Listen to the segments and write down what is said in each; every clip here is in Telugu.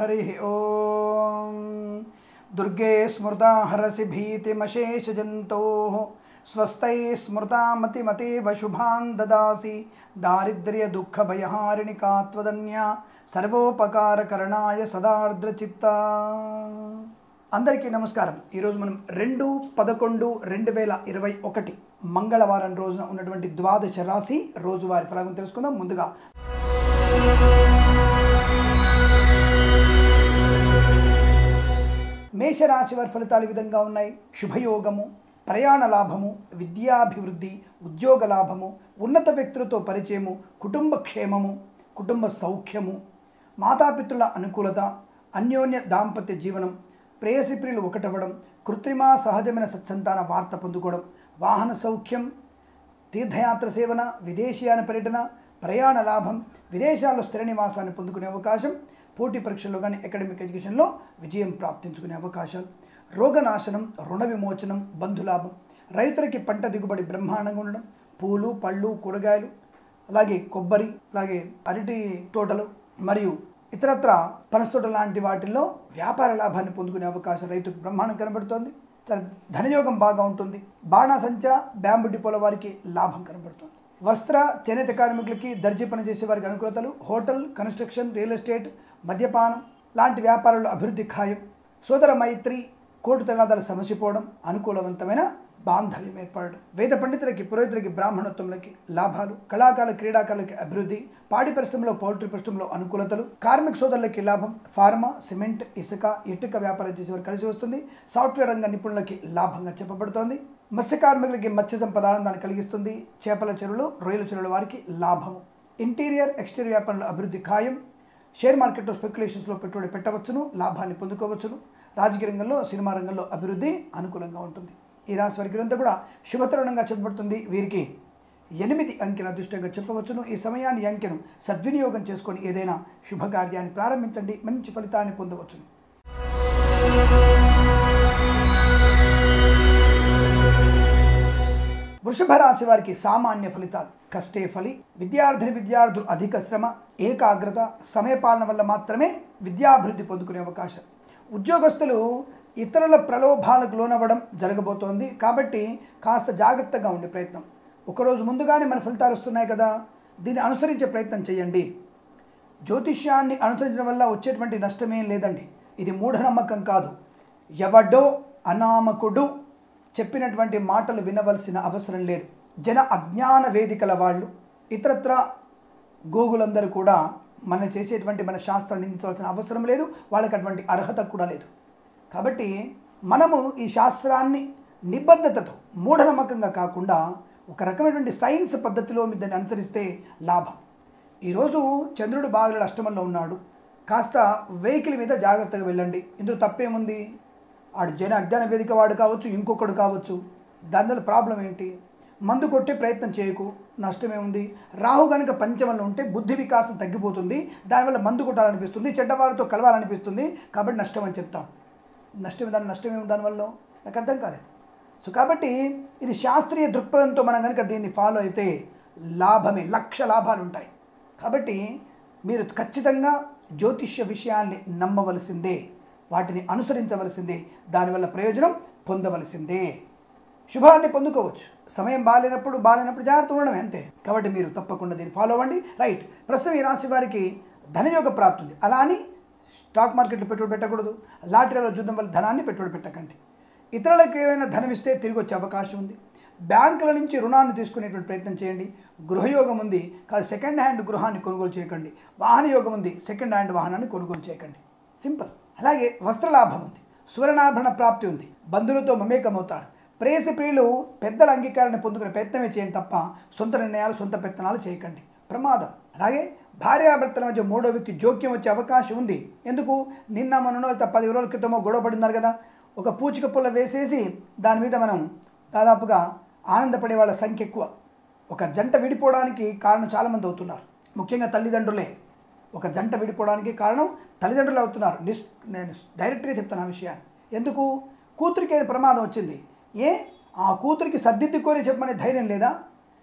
హరి ఓం దుర్గే స్మృతా హరసి భీతిమశేషజంతో స్వస్థై స్మృతామతిమతేవ శుభాన్ దదాసి దారిద్ర్య దుఃఖ భయహారిణి కాత్వదన్యా సర్వోపకారకరణాయ సదార్ద్రచిత్త అందరికీ నమస్కారం ఈరోజు మనం రెండు పదకొండు రెండు వేల ఇరవై ఒకటి మంగళవారం రోజున ఉన్నటువంటి ద్వాదశ రాశి రోజువారి ఫలాలను తెలుసుకుందాం ముందుగా మేషరాశి వారి ఫలితాలు ఈ విధంగా ఉన్నాయి శుభయోగము ప్రయాణ లాభము విద్యాభివృద్ధి ఉద్యోగ లాభము ఉన్నత వ్యక్తులతో పరిచయము కుటుంబ క్షేమము కుటుంబ సౌఖ్యము మాతాపితృల అనుకూలత అన్యోన్య దాంపత్య జీవనం ప్రేయసి ప్రియులు ఒకటవ్వడం కృత్రిమ సహజమైన సత్సంతాన వార్త పొందుకోవడం వాహన సౌఖ్యం తీర్థయాత్ర సేవన విదేశీయాన పర్యటన ప్రయాణ లాభం విదేశాల్లో స్థిర నివాసాన్ని పొందుకునే అవకాశం పోటీ పరీక్షల్లో కానీ అకాడమిక్ ఎడ్యుకేషన్లో విజయం ప్రాప్తించుకునే అవకాశాలు రోగనాశనం రుణ విమోచనం బంధులాభం రైతులకి పంట దిగుబడి బ్రహ్మాండంగా ఉండడం పూలు పళ్ళు కూరగాయలు అలాగే కొబ్బరి అలాగే అరటి తోటలు మరియు ఇతరత్ర పనస్తోట లాంటి వాటిల్లో వ్యాపార లాభాన్ని పొందుకునే అవకాశం రైతుకు బ్రహ్మాండం కనబడుతోంది చాలా ధనయోగం బాగా ఉంటుంది బాణాసంచ బ్యాంబు డిపోల వారికి లాభం కనబడుతుంది వస్త్ర చేనేత కార్మికులకి దర్జీ పని చేసే వారికి అనుకూలతలు హోటల్ కన్స్ట్రక్షన్ రియల్ ఎస్టేట్ మద్యపానం లాంటి వ్యాపారాల్లో అభివృద్ధి ఖాయం సోదర మైత్రి కోర్టు తగాదాలు సమసిపోవడం అనుకూలవంతమైన బాంధవ్యం ఏర్పడడం వేద పండితులకి పురోహితులకి బ్రాహ్మణోత్తములకి లాభాలు కళాకారుల క్రీడాకారులకి అభివృద్ధి పాడి పరిశ్రమలో పౌల్ట్రీ పరిశ్రమలో అనుకూలతలు కార్మిక సోదరులకి లాభం ఫార్మా సిమెంట్ ఇసుక ఇటుక వ్యాపారం చేసేవారు కలిసి వస్తుంది సాఫ్ట్వేర్ రంగ నిపుణులకి లాభంగా చెప్పబడుతోంది మత్స్య కార్మికులకి మత్స్య సంపద ఆనందాన్ని కలిగిస్తుంది చేపల చెరువులు రొయ్యల చెరువుల వారికి లాభము ఇంటీరియర్ ఎక్స్టీరియర్ వ్యాపారంలో అభివృద్ధి ఖాయం షేర్ మార్కెట్లో స్పెక్యులేషన్స్లో పెట్టుబడి పెట్టవచ్చును లాభాన్ని పొందుకోవచ్చును రాజకీయ రంగంలో సినిమా రంగంలో అభివృద్ధి అనుకూలంగా ఉంటుంది ఈ రాశి వారికి ఇదంతా కూడా శుభతరుణంగా చెప్పబడుతుంది వీరికి ఎనిమిది అంకెల అదృష్టంగా చెప్పవచ్చును ఈ సమయాన్ని ఈ అంకెను సద్వినియోగం చేసుకొని ఏదైనా శుభకార్యాన్ని ప్రారంభించండి మంచి ఫలితాన్ని పొందవచ్చును వృషభ రాశి వారికి సామాన్య ఫలితాలు కష్టే ఫలి విద్యార్థిని విద్యార్థులు అధిక శ్రమ ఏకాగ్రత సమయపాలన వల్ల మాత్రమే విద్యాభివృద్ధి పొందుకునే అవకాశం ఉద్యోగస్తులు ఇతరుల ప్రలోభాలకు లోనవ్వడం జరగబోతోంది కాబట్టి కాస్త జాగ్రత్తగా ఉండే ప్రయత్నం ఒకరోజు ముందుగానే మన ఫలితాలు వస్తున్నాయి కదా దీన్ని అనుసరించే ప్రయత్నం చేయండి జ్యోతిష్యాన్ని అనుసరించడం వల్ల వచ్చేటువంటి నష్టమేం లేదండి ఇది మూఢనమ్మకం కాదు ఎవడో అనామకుడు చెప్పినటువంటి మాటలు వినవలసిన అవసరం లేదు జన అజ్ఞాన వేదికల వాళ్ళు ఇతరత్ర గోగులందరూ కూడా మనం చేసేటువంటి మన శాస్త్రాన్ని నిందించవలసిన అవసరం లేదు వాళ్ళకి అటువంటి అర్హత కూడా లేదు కాబట్టి మనము ఈ శాస్త్రాన్ని నిబద్ధతతో మూఢనమ్మకంగా కాకుండా ఒక రకమైనటువంటి సైన్స్ పద్ధతిలో మీరు దాన్ని అనుసరిస్తే లాభం ఈరోజు చంద్రుడు బాగా అష్టమంలో ఉన్నాడు కాస్త వెహికల్ మీద జాగ్రత్తగా వెళ్ళండి ఇందులో తప్పేముంది ఆడు జన అజ్ఞాన వేదిక వాడు కావచ్చు ఇంకొకడు కావచ్చు దానివల్ల ప్రాబ్లం ఏంటి మందు కొట్టే ప్రయత్నం చేయకు నష్టమేముంది రాహు కనుక పంచమంలో ఉంటే బుద్ధి వికాసం తగ్గిపోతుంది దానివల్ల మందు కొట్టాలనిపిస్తుంది చెడ్డవారితో కలవాలనిపిస్తుంది కాబట్టి నష్టం అని చెప్తాం నష్టం దాని నష్టమేమి దానివల్ల నాకు అర్థం కాలేదు సో కాబట్టి ఇది శాస్త్రీయ దృక్పథంతో మనం కనుక దీన్ని ఫాలో అయితే లాభమే లక్ష లాభాలు ఉంటాయి కాబట్టి మీరు ఖచ్చితంగా జ్యోతిష్య విషయాల్ని నమ్మవలసిందే వాటిని అనుసరించవలసిందే దానివల్ల ప్రయోజనం పొందవలసిందే శుభాన్ని పొందుకోవచ్చు సమయం బాగాలేనప్పుడు బాగాలేనప్పుడు జాగ్రత్త ఉండడం అంతే కాబట్టి మీరు తప్పకుండా దీన్ని ఫాలో అవ్వండి రైట్ ప్రస్తుతం ఈ రాశి వారికి ధనయోగ ప్రాప్తి ఉంది అలా అని స్టాక్ మార్కెట్లో పెట్టుబడి పెట్టకూడదు లాటరీలో చూద్దాం వల్ల ధనాన్ని పెట్టుబడి పెట్టకండి ఇతరులకు ఏమైనా ధనం ఇస్తే తిరిగి వచ్చే అవకాశం ఉంది బ్యాంకుల నుంచి రుణాన్ని తీసుకునేటువంటి ప్రయత్నం చేయండి గృహయోగం ఉంది కాదు సెకండ్ హ్యాండ్ గృహాన్ని కొనుగోలు చేయకండి వాహన యోగం ఉంది సెకండ్ హ్యాండ్ వాహనాన్ని కొనుగోలు చేయకండి సింపుల్ అలాగే వస్త్రలాభం ఉంది సువర్ణాభరణ ప్రాప్తి ఉంది బంధువులతో మమేకమవుతారు ప్రేయసి ప్రియులు పెద్దల అంగీకారాన్ని పొందుకునే ప్రయత్నమే చేయండి తప్ప సొంత నిర్ణయాలు సొంత పెత్తనాలు చేయకండి ప్రమాదం అలాగే భార్యాభర్తల మధ్య మూడో వ్యక్తి జోక్యం వచ్చే అవకాశం ఉంది ఎందుకు నిన్న మననో లేకపోతే పది రోజుల క్రితమో గొడవ పడినారు కదా ఒక పూచిక పుల్ల వేసేసి దాని మీద మనం దాదాపుగా ఆనందపడే వాళ్ళ సంఖ్య ఎక్కువ ఒక జంట విడిపోవడానికి కారణం చాలామంది అవుతున్నారు ముఖ్యంగా తల్లిదండ్రులే ఒక జంట విడిపోవడానికి కారణం తల్లిదండ్రులు అవుతున్నారు నిస్ నేను డైరెక్ట్గా చెప్తాను ఆ విషయాన్ని ఎందుకు కూతురికి ప్రమాదం వచ్చింది ఏ ఆ కూతురికి సర్దిద్దుకొని చెప్పమనే ధైర్యం లేదా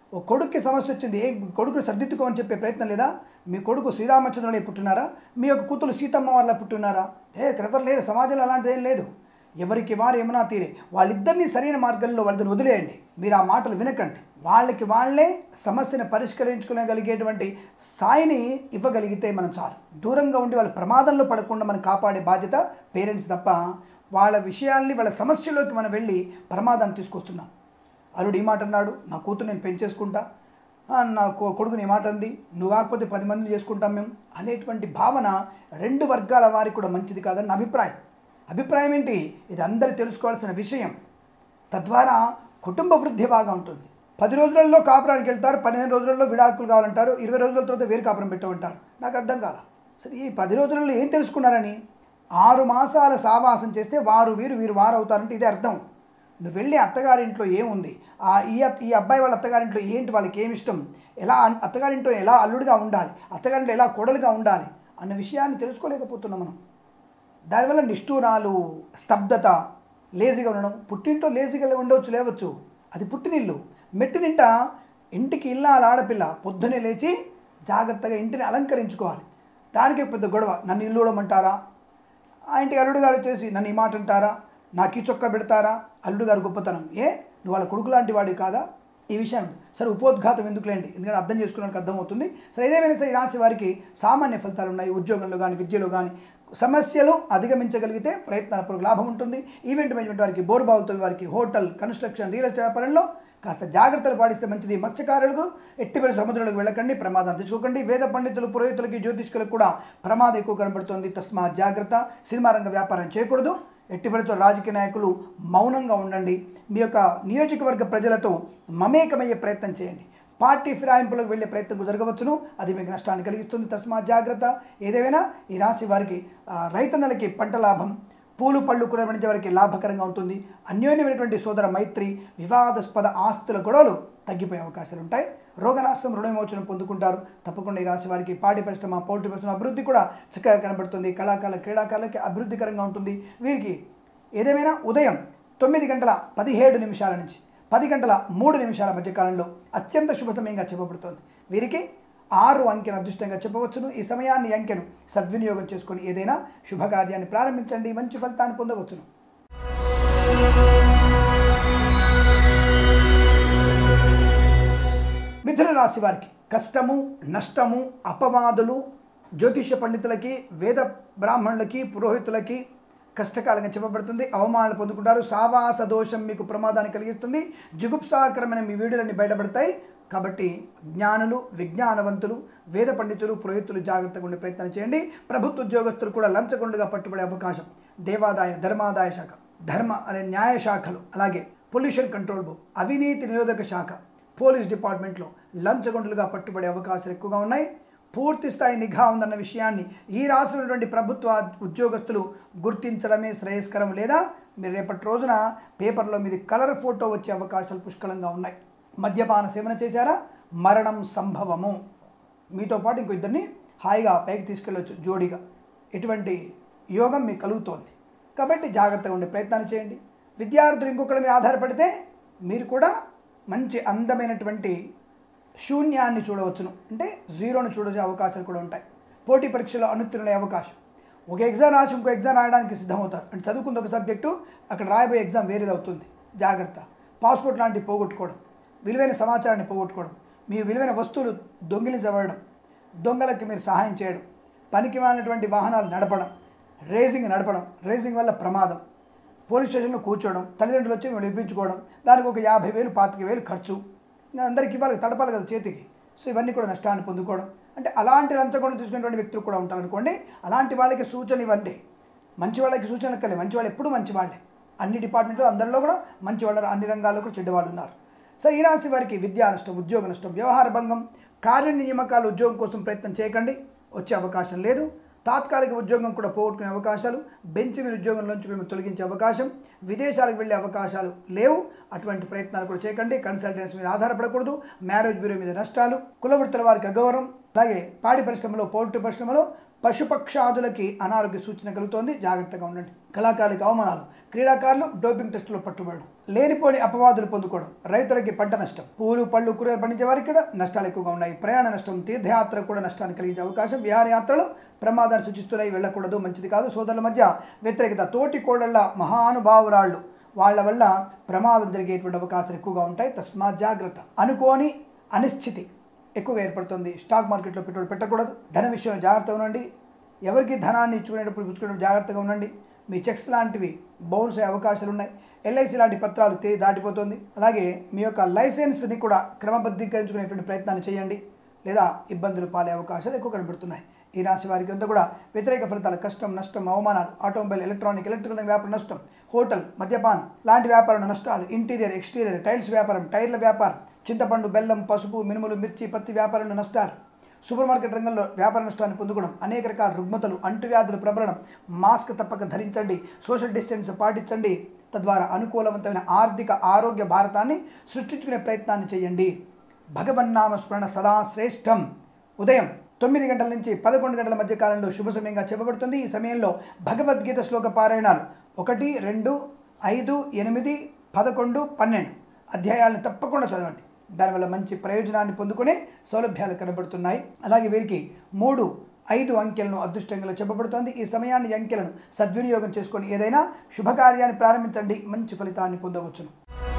ఓ కొడుక్కి సమస్య వచ్చింది ఏ కొడుకుని సర్దిద్దుకోమని చెప్పే ప్రయత్నం లేదా మీ కొడుకు శ్రీరామచంద్రుడే పుట్టినారా మీ యొక్క కూతురు సీతమ్మ వాళ్ళ పుట్టినారా ఏ ఇక్కడ ఎవరు లేరు సమాజంలో అలాంటిది ఏం లేదు ఎవరికి వారు ఏమన్నా తీరే వాళ్ళిద్దరినీ సరైన మార్గంలో వాళ్ళని వదిలేయండి మీరు ఆ మాటలు వినకండి వాళ్ళకి వాళ్ళే సమస్యను పరిష్కరించుకోగలిగేటువంటి స్థాయిని ఇవ్వగలిగితే మనం చాలు దూరంగా ఉండి వాళ్ళ ప్రమాదంలో పడకుండా మనం కాపాడే బాధ్యత పేరెంట్స్ తప్ప వాళ్ళ విషయాల్ని వాళ్ళ సమస్యలోకి మనం వెళ్ళి ప్రమాదాన్ని తీసుకొస్తున్నాం అల్లుడు ఈ మాట అన్నాడు నా కూతురు నేను పెంచేసుకుంటా ఆ, నా కొ- కొడుకుని ఈ మాట అంది నువ్వు కాకపోతే పది మందిని చేసుకుంటాం మేము అనేటువంటి భావన రెండు వర్గాల వారికి కూడా మంచిది కాదని నా అభిప్రాయం అభిప్రాయం ఏంటి ఇది అందరు తెలుసుకోవాల్సిన విషయం తద్వారా కుటుంబ వృద్ధి బాగా ఉంటుంది పది రోజులలో కాపురానికి వెళ్తారు పదిహేను రోజులలో విడాకులు కావాలంటారు ఇరవై రోజుల తర్వాత వేరు కాపురం పెట్టమంటారు నాకు అర్థం కాల సరే ఈ పది రోజులలో ఏం తెలుసుకున్నారని ఆరు మాసాల సావాసం చేస్తే వారు వీరు వీరు వారు అవుతారంటే ఇదే అర్థం నువ్వు వెళ్ళి అత్తగారింట్లో ఏముంది ఆ ఈ అత్త- ఈ అబ్బాయి వాళ్ళ అత్తగారింట్లో ఏంటి వాళ్ళకి ఏమి ఇష్టం ఎలా అన్- అత్తగారింట్లో ఎలా అల్లుడిగా ఉండాలి అత్తగారింట్లో ఎలా కోడలుగా ఉండాలి అన్న విషయాన్ని తెలుసుకోలేకపోతున్నాం మనం దానివల్ల నిష్ఠూరాలు స్తబ్దత లేజీగా ఉండడం పుట్టింట్లో లేజీగా ఉండవచ్చు లేవచ్చు అది పుట్టినిల్లు మెట్టినింట ఇంటికి ఇల్లాల ఆడపిల్ల పొద్దునే లేచి జాగ్రత్తగా ఇంటిని అలంకరించుకోవాలి దానికి పెద్ద గొడవ నన్ను ఇల్లు ఊడమంటారా ఆ ఇంటికి అల్లుడు గారు వచ్చేసి నన్ను ఈ మాట అంటారా నాకు ఈ చొక్కా పెడతారా అల్లుడు గారు గొప్పతనం ఏ నువ్వు వాళ్ళ కొడుకు లాంటి వాడివి కాదా ఈ విషయం సరే ఉపోద్ఘాతం ఎందుకులేండి ఎందుకంటే అర్థం చేసుకోవడానికి అర్థమవుతుంది సరే ఏదేమైనా సరే ఈ రాశి వారికి సామాన్య ఫలితాలు ఉన్నాయి ఉద్యోగంలో కానీ విద్యలో కానీ సమస్యలు అధిగమించగలిగితే ప్రయత్నాలకు లాభం ఉంటుంది ఈవెంట్ మేనేజ్మెంట్ వారికి బోర్బావులతో వారికి హోటల్ కన్స్ట్రక్షన్ రియల్ ఎస్టేట్ వ్యాపారంలో కాస్త జాగ్రత్తలు పాటిస్తే మంచిది మత్స్యకారులకు ఎట్టిపడి సముద్రాలకు వెళ్ళకండి ప్రమాదం తెచ్చుకోకండి వేద పండితులు పురోహితులకి జ్యోతిష్కులకు కూడా ప్రమాదం ఎక్కువ కనబడుతుంది తస్మా జాగ్రత్త సినిమా రంగ వ్యాపారం చేయకూడదు ఎట్టిపడితో రాజకీయ నాయకులు మౌనంగా ఉండండి మీ యొక్క నియోజకవర్గ ప్రజలతో మమేకమయ్యే ప్రయత్నం చేయండి పార్టీ ఫిరాయింపులకు వెళ్ళే ప్రయత్నం జరగవచ్చును అది మీకు నష్టాన్ని కలిగిస్తుంది తస్మా జాగ్రత్త ఏదేమైనా ఈ రాశి వారికి ఆ, రైతన్నలకి పంట లాభం పూలు పళ్ళు కురబడించే వారికి లాభకరంగా ఉంటుంది అన్యోన్యమైనటువంటి సోదర మైత్రి వివాదాస్పద ఆస్తుల గొడవలు తగ్గిపోయే అవకాశాలు ఉంటాయి రోగనాశం రుణవిమోచనం పొందుకుంటారు తప్పకుండా ఈ రాశి వారికి పాడి పరిశ్రమ పౌల్ట్రీ పరిశ్రమ అభివృద్ధి కూడా చక్కగా కనబడుతుంది కళాకాల క్రీడాకారులకి అభివృద్ధికరంగా ఉంటుంది వీరికి ఏదేమైనా ఉదయం తొమ్మిది గంటల పదిహేడు నిమిషాల నుంచి పది గంటల మూడు నిమిషాల మధ్య కాలంలో అత్యంత శుభ సమయంగా చెప్పబడుతోంది వీరికి ఆరు అంకెను అదృష్టంగా చెప్పవచ్చును ఈ సమయాన్ని ఈ అంకెను సద్వినియోగం చేసుకొని ఏదైనా శుభకార్యాన్ని ప్రారంభించండి మంచి ఫలితాన్ని పొందవచ్చును మిథున రాశి వారికి కష్టము నష్టము అపవాదులు జ్యోతిష పండితులకి వేద బ్రాహ్మణులకి పురోహితులకి కష్టకాలంగా చెప్పబడుతుంది అవమానాలు పొందుకుంటారు సావాస దోషం మీకు ప్రమాదాన్ని కలిగిస్తుంది జుగుప్సాకరమైన మీ వీడియోలన్నీ బయటపడతాయి కాబట్టి జ్ఞానులు విజ్ఞానవంతులు వేద పండితులు పురోహితులు జాగ్రత్తగా ఉండే ప్రయత్నం చేయండి ప్రభుత్వ ఉద్యోగస్తులు కూడా లంచగొండుగా పట్టుబడే అవకాశం దేవాదాయ ధర్మాదాయ శాఖ ధర్మ అనే న్యాయ శాఖలు అలాగే పొల్యూషన్ కంట్రోల్ బోర్డ్ అవినీతి నిరోధక శాఖ పోలీస్ డిపార్ట్మెంట్లో లంచగొండులుగా పట్టుబడే అవకాశాలు ఎక్కువగా ఉన్నాయి పూర్తి స్థాయి నిఘా ఉందన్న విషయాన్ని ఈ రాష్ట్రంలో ఉన్నటువంటి ప్రభుత్వ ఉద్యోగస్తులు గుర్తించడమే శ్రేయస్కరం లేదా మీరు రేపటి రోజున పేపర్లో మీది కలర్ ఫోటో వచ్చే అవకాశాలు పుష్కలంగా ఉన్నాయి మద్యపాన సేవన చేశారా మరణం సంభవము మీతో పాటు ఇంకో ఇద్దరిని హాయిగా పైకి తీసుకెళ్ళొచ్చు జోడిగా ఇటువంటి యోగం మీకు కలుగుతోంది కాబట్టి జాగ్రత్తగా ఉండే ప్రయత్నాన్ని చేయండి విద్యార్థులు ఇంకొకరి మీద ఆధారపడితే మీరు కూడా మంచి అందమైనటువంటి శూన్యాన్ని చూడవచ్చును అంటే జీరోను చూడొచ్చే అవకాశాలు కూడా ఉంటాయి పోటీ పరీక్షలో అనుత్తీర్ణులే అవకాశం ఒక ఎగ్జామ్ రాసి ఇంకో ఎగ్జామ్ రాయడానికి సిద్ధమవుతారు అంటే చదువుకుంది ఒక సబ్జెక్టు అక్కడ రాయబోయే ఎగ్జామ్ వేరేది అవుతుంది జాగ్రత్త పాస్పోర్ట్ లాంటివి పోగొట్టుకోవడం విలువైన సమాచారాన్ని పోగొట్టుకోవడం మీ విలువైన వస్తువులు దొంగిలించబడడం దొంగలకి మీరు సహాయం చేయడం పనికి మాలినటువంటి వాహనాలు నడపడం రేసింగ్ నడపడం రేసింగ్ వల్ల ప్రమాదం పోలీస్ స్టేషన్లో కూర్చోవడం తల్లిదండ్రులు వచ్చి మేము ఇప్పించుకోవడం దానికి ఒక యాభై వేలు పాతిక వేలు ఖర్చు ఇంకా అందరికి ఇవ్వాలి తడపాలి కదా చేతికి సో ఇవన్నీ కూడా నష్టాన్ని పొందుకోవడం అంటే అలాంటి లంచగొండలు తీసుకునేటువంటి వ్యక్తులు కూడా ఉంటారు అనుకోండి అలాంటి వాళ్ళకి సూచన ఇవ్వండి మంచి వాళ్ళకి సూచనలు కలిగి మంచి వాళ్ళు ఎప్పుడు మంచి వాళ్ళే అన్ని డిపార్ట్మెంట్లో అందరిలో కూడా మంచి వాళ్ళు అన్ని రంగాల్లో కూడా చెడ్డవాళ్ళు ఉన్నారు సో ఈ రాశి వారికి విద్యా నష్టం ఉద్యోగ నష్టం వ్యవహార భంగం కార్య నియామకాలు ఉద్యోగం కోసం ప్రయత్నం చేయకండి వచ్చే అవకాశం లేదు తాత్కాలిక ఉద్యోగం కూడా పోగొట్టుకునే అవకాశాలు బెంచ్ మీద ఉద్యోగంలోంచి మిమ్మల్ని తొలగించే అవకాశం విదేశాలకు వెళ్ళే అవకాశాలు లేవు అటువంటి ప్రయత్నాలు కూడా చేయకండి కన్సల్టెన్సీ మీద ఆధారపడకూడదు మ్యారేజ్ బ్యూరో మీద నష్టాలు కులవృత్తుల వారికి అగౌరవం అలాగే పాడి పరిశ్రమలో పౌల్ట్రీ పరిశ్రమలో పశుపక్షాదులకి అనారోగ్య సూచన కలుగుతోంది జాగ్రత్తగా ఉండండి కళాకారులకు అవమానాలు క్రీడాకారులు డోపింగ్ టెస్టులో పట్టుబడడం లేనిపోని అపవాదులు పొందుకోవడం రైతులకి పంట నష్టం పూలు పళ్ళు కూరగాయలు పండించే వారికి కూడా నష్టాలు ఎక్కువగా ఉన్నాయి ప్రయాణ నష్టం తీర్థయాత్ర కూడా నష్టాన్ని కలిగించే అవకాశం విహారయాత్రలు ప్రమాదాన్ని సూచిస్తున్నాయి వెళ్ళకూడదు మంచిది కాదు సోదరుల మధ్య వ్యతిరేకత తోటి కోడళ్ళ మహానుభావురాళ్ళు వాళ్ళ వల్ల ప్రమాదం జరిగేటువంటి అవకాశాలు ఎక్కువగా ఉంటాయి తస్మాత్ జాగ్రత్త అనుకోని అనిశ్చితి ఎక్కువగా ఏర్పడుతుంది స్టాక్ మార్కెట్లో పెట్టుబడి పెట్టకూడదు ధన విషయంలో జాగ్రత్తగా ఉండండి ఎవరికి ధనాన్ని ఇచ్చుకునేటప్పుడు పుచ్చుకునేటప్పుడు జాగ్రత్తగా ఉండండి మీ చెక్స్ లాంటివి బౌన్స్ అయ్యే అవకాశాలు ఉన్నాయి ఎల్ఐసి లాంటి పత్రాలు తే దాటిపోతుంది అలాగే మీ యొక్క లైసెన్స్ని కూడా క్రమబద్ధీకరించుకునేటువంటి ప్రయత్నాన్ని చేయండి లేదా ఇబ్బందులు పాలే అవకాశాలు ఎక్కువ కనబడుతున్నాయి ఈ రాశి వారికి అంతా కూడా వ్యతిరేక ఫలితాలు కష్టం నష్టం అవమానాలు ఆటోమొబైల్ ఎలక్ట్రానిక్ ఎలక్ట్రికల్ వ్యాపార నష్టం హోటల్ మద్యపాన్ లాంటి వ్యాపారం నష్టాలు ఇంటీరియర్ ఎక్స్టీరియర్ టైల్స్ వ్యాపారం టైర్ల వ్యాపారం చింతపండు బెల్లం పసుపు మినుములు మిర్చి పత్తి వ్యాపారంలో నష్టాలు సూపర్ మార్కెట్ రంగంలో వ్యాపార నష్టాన్ని పొందుకోవడం అనేక రకాల రుగ్మతలు అంటువ్యాధుల ప్రబలడం మాస్క్ తప్పక ధరించండి సోషల్ డిస్టెన్స్ పాటించండి తద్వారా అనుకూలవంతమైన ఆర్థిక ఆరోగ్య భారతాన్ని సృష్టించుకునే ప్రయత్నాన్ని చేయండి భగవన్నామ స్మరణ సదా శ్రేష్టం ఉదయం తొమ్మిది గంటల నుంచి పదకొండు గంటల మధ్య కాలంలో శుభ సమయంగా చెప్పబడుతుంది ఈ సమయంలో భగవద్గీత శ్లోక పారాయణాలు ఒకటి రెండు ఐదు ఎనిమిది పదకొండు పన్నెండు అధ్యాయాలను తప్పకుండా చదవండి దానివల్ల మంచి ప్రయోజనాన్ని పొందుకునే సౌలభ్యాలు కనబడుతున్నాయి అలాగే వీరికి మూడు ఐదు అంకెలను అదృష్టంగా చెప్పబడుతోంది ఈ సమయాన్ని ఈ అంకెలను సద్వినియోగం చేసుకొని ఏదైనా శుభకార్యాన్ని ప్రారంభించండి మంచి ఫలితాన్ని పొందవచ్చును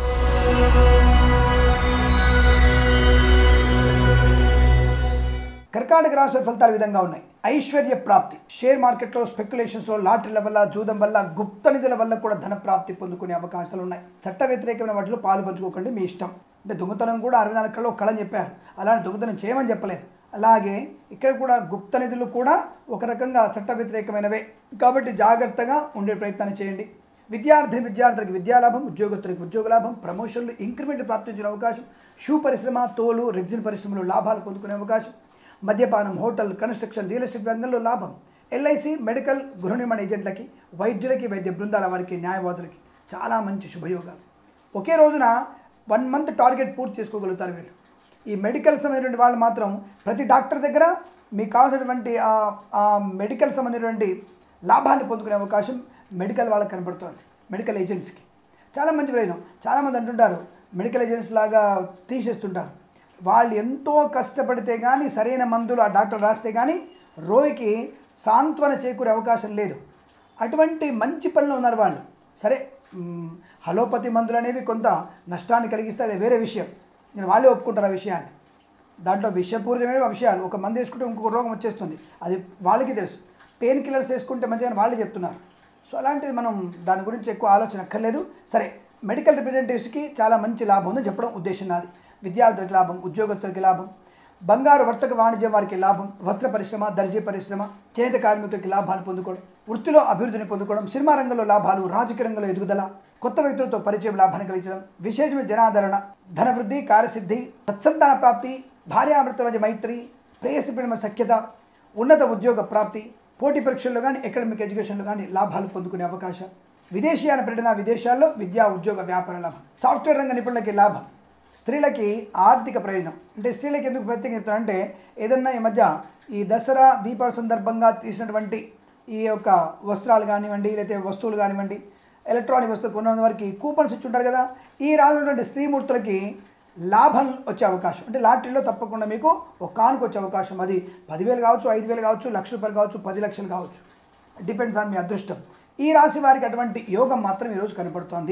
కర్కాటక రాశి ఫలితాలు ఈ విధంగా ఉన్నాయి ఐశ్వర్య ప్రాప్తి షేర్ మార్కెట్లో స్పెక్యులేషన్స్లో లాటరీల వల్ల జూదం వల్ల గుప్త నిధుల వల్ల కూడా ధన ప్రాప్తి పొందుకునే అవకాశాలు ఉన్నాయి చట్ట వ్యతిరేకమైన వాటిలో పాలు పంచుకోకండి మీ ఇష్టం అంటే దొంగతనం కూడా అరవై నాలుగు కళ్ళు కళని చెప్పారు అలాంటి దొంగతనం చేయమని చెప్పలేదు అలాగే ఇక్కడ కూడా గుప్త నిధులు కూడా ఒక రకంగా చట్ట వ్యతిరేకమైనవే కాబట్టి జాగ్రత్తగా ఉండే ప్రయత్నాన్ని చేయండి విద్యార్థి విద్యార్థులకు విద్యాలాభం ఉద్యోగస్తులకు ఉద్యోగ లాభం ప్రమోషన్లు ఇంక్రిమెంట్ ప్రాప్తించిన అవకాశం షూ పరిశ్రమ తోలు రెగ్జిన్ పరిశ్రమలో లాభాలు పొందుకునే అవకాశం మద్యపానం హోటల్ కన్స్ట్రక్షన్ రియల్ ఎస్టేట్ రంగంలో లాభం ఎల్ఐసి మెడికల్ గృహ నిర్మాణ ఏజెంట్లకి వైద్యులకి వైద్య బృందాల వారికి న్యాయవాదులకి చాలా మంచి శుభయోగాలు ఒకే రోజున వన్ మంత్ టార్గెట్ పూర్తి చేసుకోగలుగుతారు వీళ్ళు ఈ మెడికల్ సంబంధించినటువంటి వాళ్ళు మాత్రం ప్రతి డాక్టర్ దగ్గర మీకు కావాల్సినటువంటి ఆ- ఆ మెడికల్ సంబంధించినటువంటి లాభాన్ని పొందుకునే అవకాశం మెడికల్ వాళ్ళకి కనబడుతోంది మెడికల్ ఏజెంట్స్కి చాలా మంచి ప్రయోజనం చాలామంది అంటుంటారు మెడికల్ ఏజెంట్స్ లాగా తీసేస్తుంటారు వాళ్ళు ఎంతో కష్టపడితే కానీ సరైన మందులు ఆ డాక్టర్ రాస్తే కానీ రోగికి సాంత్వన చేకూరే అవకాశం లేదు అటువంటి మంచి పనిలో ఉన్నారు వాళ్ళు సరే మ్, హలోపతి మందులు అనేవి కొంత నష్టాన్ని కలిగిస్తే అది వేరే విషయం నేను వాళ్ళే ఒప్పుకుంటారు ఆ విషయాన్ని దాంట్లో విషపూరితమైన విషయాలు ఒక మందు వేసుకుంటే ఇంకొక రోగం వచ్చేస్తుంది అది వాళ్ళకి తెలుసు పెయిన్ కిల్లర్స్ వేసుకుంటే మంచిగా వాళ్ళే చెప్తున్నారు సో అలాంటిది మనం దాని గురించి ఎక్కువ ఆలోచన అక్కర్లేదు సరే మెడికల్ రిప్రజెంటేటివ్స్కి చాలా మంచి లాభం ఉందని చెప్పడం ఉద్దేశం నాది విద్యార్థులకు లాభం ఉద్యోగస్తులకి లాభం బంగారు వర్తక వాణిజ్యం వారికి లాభం వస్త్ర పరిశ్రమ దర్జీ పరిశ్రమ చేనేత కార్మికులకి లాభాలు పొందుకోవడం వృత్తిలో అభివృద్ధిని పొందుకోవడం సినిమా రంగంలో లాభాలు రాజకీయ రంగంలో ఎదుగుదల కొత్త వ్యక్తులతో పరిచయం లాభాన్ని కలిగించడం విశేషమైన జనాదరణ ధన వృద్ధి కార్యసిద్ధి సత్సంతాన ప్రాప్తి భార్యాభర్తల మధ్య మైత్రి ప్రేయసి ప్రేమ సఖ్యత ఉన్నత ఉద్యోగ ప్రాప్తి పోటీ పరీక్షల్లో కానీ అకాడమిక్ ఎడ్యుకేషన్లో కానీ లాభాలు పొందుకునే అవకాశం విదేశీయాన పర్యటన విదేశాల్లో విద్యా ఉద్యోగ వ్యాపార లాభం సాఫ్ట్వేర్ రంగ నిపుణులకి లాభం స్త్రీలకి ఆర్థిక ప్రయోజనం అంటే స్త్రీలకి ఎందుకు ప్రత్యేకంగా చెప్తానంటే ఏదన్నా ఈ మధ్య ఈ దసరా దీపావళి సందర్భంగా తీసినటువంటి ఈ యొక్క వస్త్రాలు కానివ్వండి లేకపోతే వస్తువులు కానివ్వండి ఎలక్ట్రానిక్ వస్తువులు కొన్న వారికి కూపన్స్ ఇచ్చి ఉంటారు కదా ఈ రానున్నటువంటి స్త్రీమూర్తులకి లాభం వచ్చే అవకాశం అంటే లాటరీలో తప్పకుండా మీకు ఒక కానుక వచ్చే అవకాశం అది పదివేలు కావచ్చు ఐదు వేలు కావచ్చు లక్ష రూపాయలు కావచ్చు పది లక్షలు కావచ్చు డిపెండ్స్ ఆన్ మీ అదృష్టం ఈ రాశి వారికి అటువంటి యోగం మాత్రం ఈరోజు కనపడుతోంది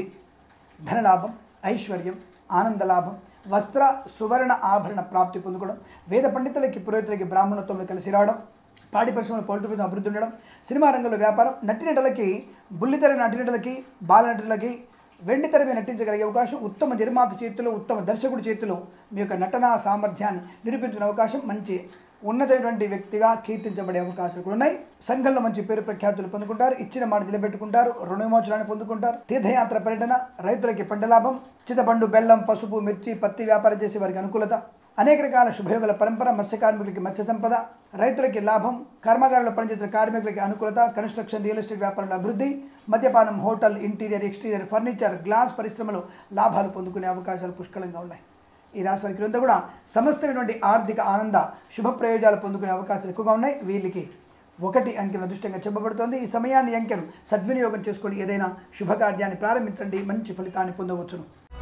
ధనలాభం ఐశ్వర్యం ఆనంద లాభం వస్త్ర సువర్ణ ఆభరణ ప్రాప్తి పొందుకోవడం వేద పండితులకి పురోహితులకి బ్రాహ్మణత్వంలో కలిసి రావడం పాడి పరిశ్రమల పౌల్ట్రీ మీద అభివృద్ధి ఉండడం సినిమా రంగంలో వ్యాపారం నటినటులకి బుల్లితెర నటినటులకి బాల నటులకి వెండి తెర మీద నటించగలిగే అవకాశం ఉత్తమ నిర్మాత చేతిలో ఉత్తమ దర్శకుడి చేతిలో మీ యొక్క నటనా సామర్థ్యాన్ని నిరూపించిన అవకాశం మంచి ఉన్నతమైనటువంటి వ్యక్తిగా కీర్తించబడే అవకాశాలు కూడా ఉన్నాయి సంఘంలో మంచి పేరు ప్రఖ్యాతులు పొందుకుంటారు ఇచ్చిన మాట నిలబెట్టుకుంటారు రుణవిమోచనాన్ని పొందుకుంటారు తీర్థయాత్ర పర్యటన రైతులకి పంట లాభం చింతపండు బెల్లం పసుపు మిర్చి పత్తి వ్యాపారం చేసే వారికి అనుకూలత అనేక రకాల శుభయోగుల పరంపర మత్స్య కార్మికులకి మత్స్య సంపద రైతులకి లాభం కర్మాగారంలో పనిచేస్తున్న కార్మికులకి అనుకూలత కన్స్ట్రక్షన్ రియల్ ఎస్టేట్ వ్యాపారంలో అభివృద్ధి మద్యపానం hotel interior exterior furniture glass పరిశ్రమలో లాభాలు పొందుకునే అవకాశాలు పుష్కలంగా ఉన్నాయి ఈ రాశి వారికి వీరంతా కూడా సమస్తమైనటువంటి ఆర్థిక ఆనంద శుభ ప్రయోజనాలు పొందుకునే అవకాశాలు ఎక్కువగా ఉన్నాయి వీళ్ళకి ఒకటి అంకెను అదృష్టంగా చెప్పబడుతోంది ఈ సమయాన్ని ఈ అంకెను సద్వినియోగం చేసుకొని ఏదైనా శుభకార్యాన్ని ప్రారంభించండి మంచి ఫలితాన్ని పొందవచ్చును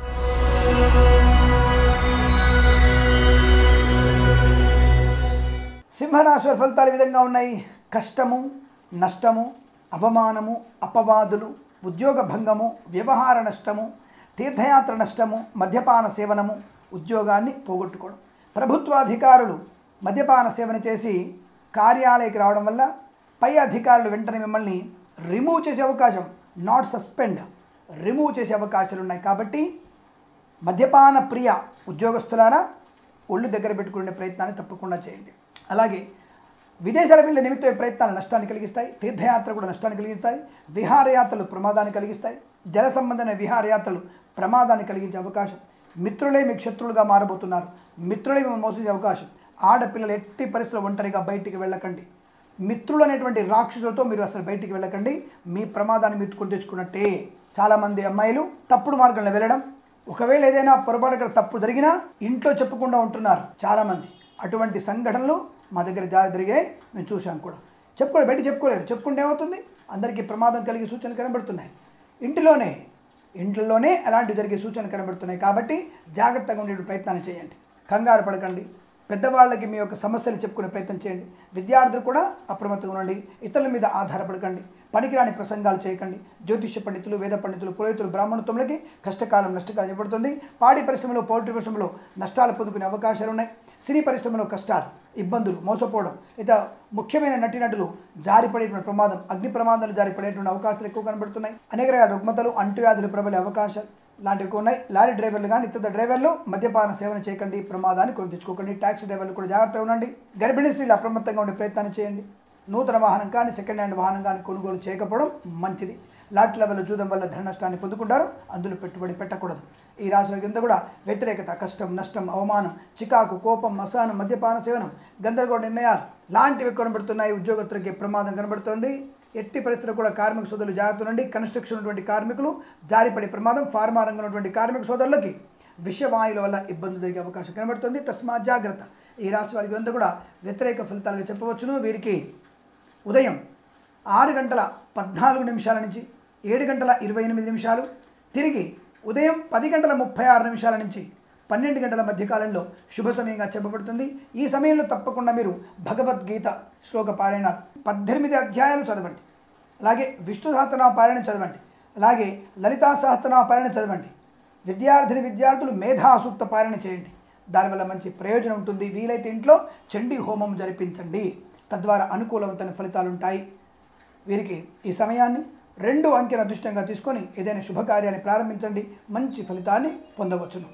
సింహరాశి వారి ఫలితాలు ఈ విధంగా ఉన్నాయి కష్టము నష్టము అవమానము అపవాదులు ఉద్యోగ భంగము వ్యవహార నష్టము తీర్థయాత్ర నష్టము మద్యపాన సేవనము ఉద్యోగాన్ని పోగొట్టుకోవడం ప్రభుత్వాధికారులు మద్యపాన సేవన చేసి కార్యాలయకి రావడం వల్ల పై అధికారులు వెంటనే మిమ్మల్ని రిమూవ్ చేసే అవకాశం నాట్ సస్పెండ్ రిమూవ్ చేసే అవకాశాలు ఉన్నాయి కాబట్టి మద్యపాన ప్రియ ఉద్యోగస్తులారా ఒళ్ళు దగ్గర పెట్టుకునే ప్రయత్నాన్ని తప్పకుండా చేయండి అలాగే విదేశాల వెళ్ళే నిమిత్త ప్రయత్నాలు నష్టాన్ని కలిగిస్తాయి తీర్థయాత్ర కూడా నష్టాన్ని కలిగిస్తాయి విహారయాత్రలు ప్రమాదాన్ని కలిగిస్తాయి జల సంబంధమైన విహారయాత్రలు ప్రమాదాన్ని కలిగించే అవకాశం మిత్రులే మీకు శత్రువులుగా మారబోతున్నారు మిత్రులే మిమ్మల్ని మోసించే అవకాశం ఆడపిల్లలు ఎట్టి పరిస్థితుల్లో ఒంటరిగా బయటికి వెళ్ళకండి మిత్రులు అనేటువంటి రాక్షసులతో మీరు అసలు బయటికి వెళ్ళకండి మీ ప్రమాదాన్ని మీరు కొని తెచ్చుకున్నట్టే చాలామంది అమ్మాయిలు తప్పుడు మార్గంలో వెళ్ళడం ఒకవేళ ఏదైనా పొరపాటు అక్కడ తప్పు జరిగినా ఇంట్లో చెప్పకుండా ఉంటున్నారు చాలామంది అటువంటి సంఘటనలు మా దగ్గర జా- జరిగాయి మేము చూసాం కూడా చెప్పుకోలేదు బయట చెప్పుకోలేరు చెప్పుకుంటే ఏమవుతుంది అందరికీ ప్రమాదం కలిగే సూచనలు కనబడుతున్నాయి ఇంటిలోనే ఇంట్లోనే అలాంటివి జరిగే సూచనలు కనబడుతున్నాయి కాబట్టి జాగ్రత్తగా ఉండే ప్రయత్నాన్ని చేయండి కంగారు పడకండి పెద్దవాళ్ళకి మీ యొక్క సమస్యలు చెప్పుకునే ప్రయత్నం చేయండి విద్యార్థులు కూడా అప్రమత్తంగా ఉండండి ఇతరుల మీద ఆధారపడకండి పనికిరాని ప్రసంగాలు చేయకండి జ్యోతిష్య పండితులు వేద పండితులు పురోహితులు బ్రాహ్మణత్వములకి కష్టకాలం నష్టకాలం చెప్పబడుతుంది పాడి పరిశ్రమలో పౌల్ట్రీ పరిశ్రమలో నష్టాలు పొందుకునే అవకాశాలు ఉన్నాయి సినీ పరిశ్రమలో కష్టాలు ఇబ్బందులు మోసపోవడం ఇత ముఖ్యమైన నటినటులు జారిపడేటువంటి ప్రమాదం అగ్ని ప్రమాదాలు జారిపడేటువంటి అవకాశాలు ఎక్కువ కనబడుతున్నాయి అనేక రకాల రుగ్మతలు అంటువ్యాధులు ప్రబలే అవకాశాలు లాంటివి ఎక్కువ ఉన్నాయి లారీ డ్రైవర్లు కానీ ఇతర డ్రైవర్లు మద్యపాన సేవన చేయకండి ప్రమాదాన్ని కొని తెచ్చుకోకండి ట్యాక్సీ డ్రైవర్లు కూడా జాగ్రత్తగా ఉండండి గర్భిణీ స్త్రీలు అప్రమత్తంగా ఉండే ప్రయత్నాన్ని చేయండి నూతన వాహనం కానీ సెకండ్ హ్యాండ్ వాహనం కానీ కొనుగోలు చేయకపోవడం మంచిది లాట్ లెవెల్ జూదం వల్ల ధన నష్టాన్ని పొందుకుంటారు అందులో పెట్టుబడి పెట్టకూడదు ఈ రాశుల కింద కూడా వ్యతిరేకత కష్టం నష్టం అవమానం చికాకు కోపం అసహనం మద్యపాన సేవనం గందరగోళ నిర్ణయాలు లాంటివి కనబడుతున్నాయి ఉద్యోగస్తులకి ప్రమాదం కనబడుతోంది ఎట్టి పరిస్థితుల్లో కూడా కార్మిక సోదరులు జాగ్రత్త నుండి కన్స్ట్రక్షన్ ఉన్నటువంటి కార్మికులు జారిపడే ప్రమాదం ఫార్మా రంగం ఉన్నటువంటి కార్మిక సోదరులకి విషవాయువుల వల్ల ఇబ్బంది జరిగే అవకాశం కనబడుతుంది తస్మాత్ జాగ్రత్త ఈ రాశి వారికి అంతా కూడా వ్యతిరేక ఫలితాలుగా చెప్పవచ్చును వీరికి ఉదయం ఆరు గంటల పద్నాలుగు నిమిషాల నుంచి ఏడు గంటల ఇరవై ఎనిమిది నిమిషాలు తిరిగి ఉదయం పది గంటల ముప్పై ఆరు నిమిషాల నుంచి పన్నెండు గంటల మధ్యకాలంలో శుభ సమయంగా చెప్పబడుతుంది ఈ సమయంలో తప్పకుండా మీరు భగవద్గీత శ్లోక పారాయణాలు పద్దెనిమిది అధ్యాయాలు చదవండి అలాగే విష్ణు సహస్రనామ పారాయణ చదవండి అలాగే లలితా సహస్రనామ పారాయణ చదవండి విద్యార్థిని విద్యార్థులు మేధాసూక్త పాలన చేయండి దానివల్ల మంచి ప్రయోజనం ఉంటుంది వీలైతే ఇంట్లో చండీ హోమం జరిపించండి తద్వారా అనుకూలవంతమైన ఫలితాలు ఉంటాయి వీరికి ఈ సమయాన్ని రెండు అంకెల అదృష్టంగా తీసుకొని ఏదైనా శుభకార్యాన్ని ప్రారంభించండి మంచి ఫలితాన్ని పొందవచ్చును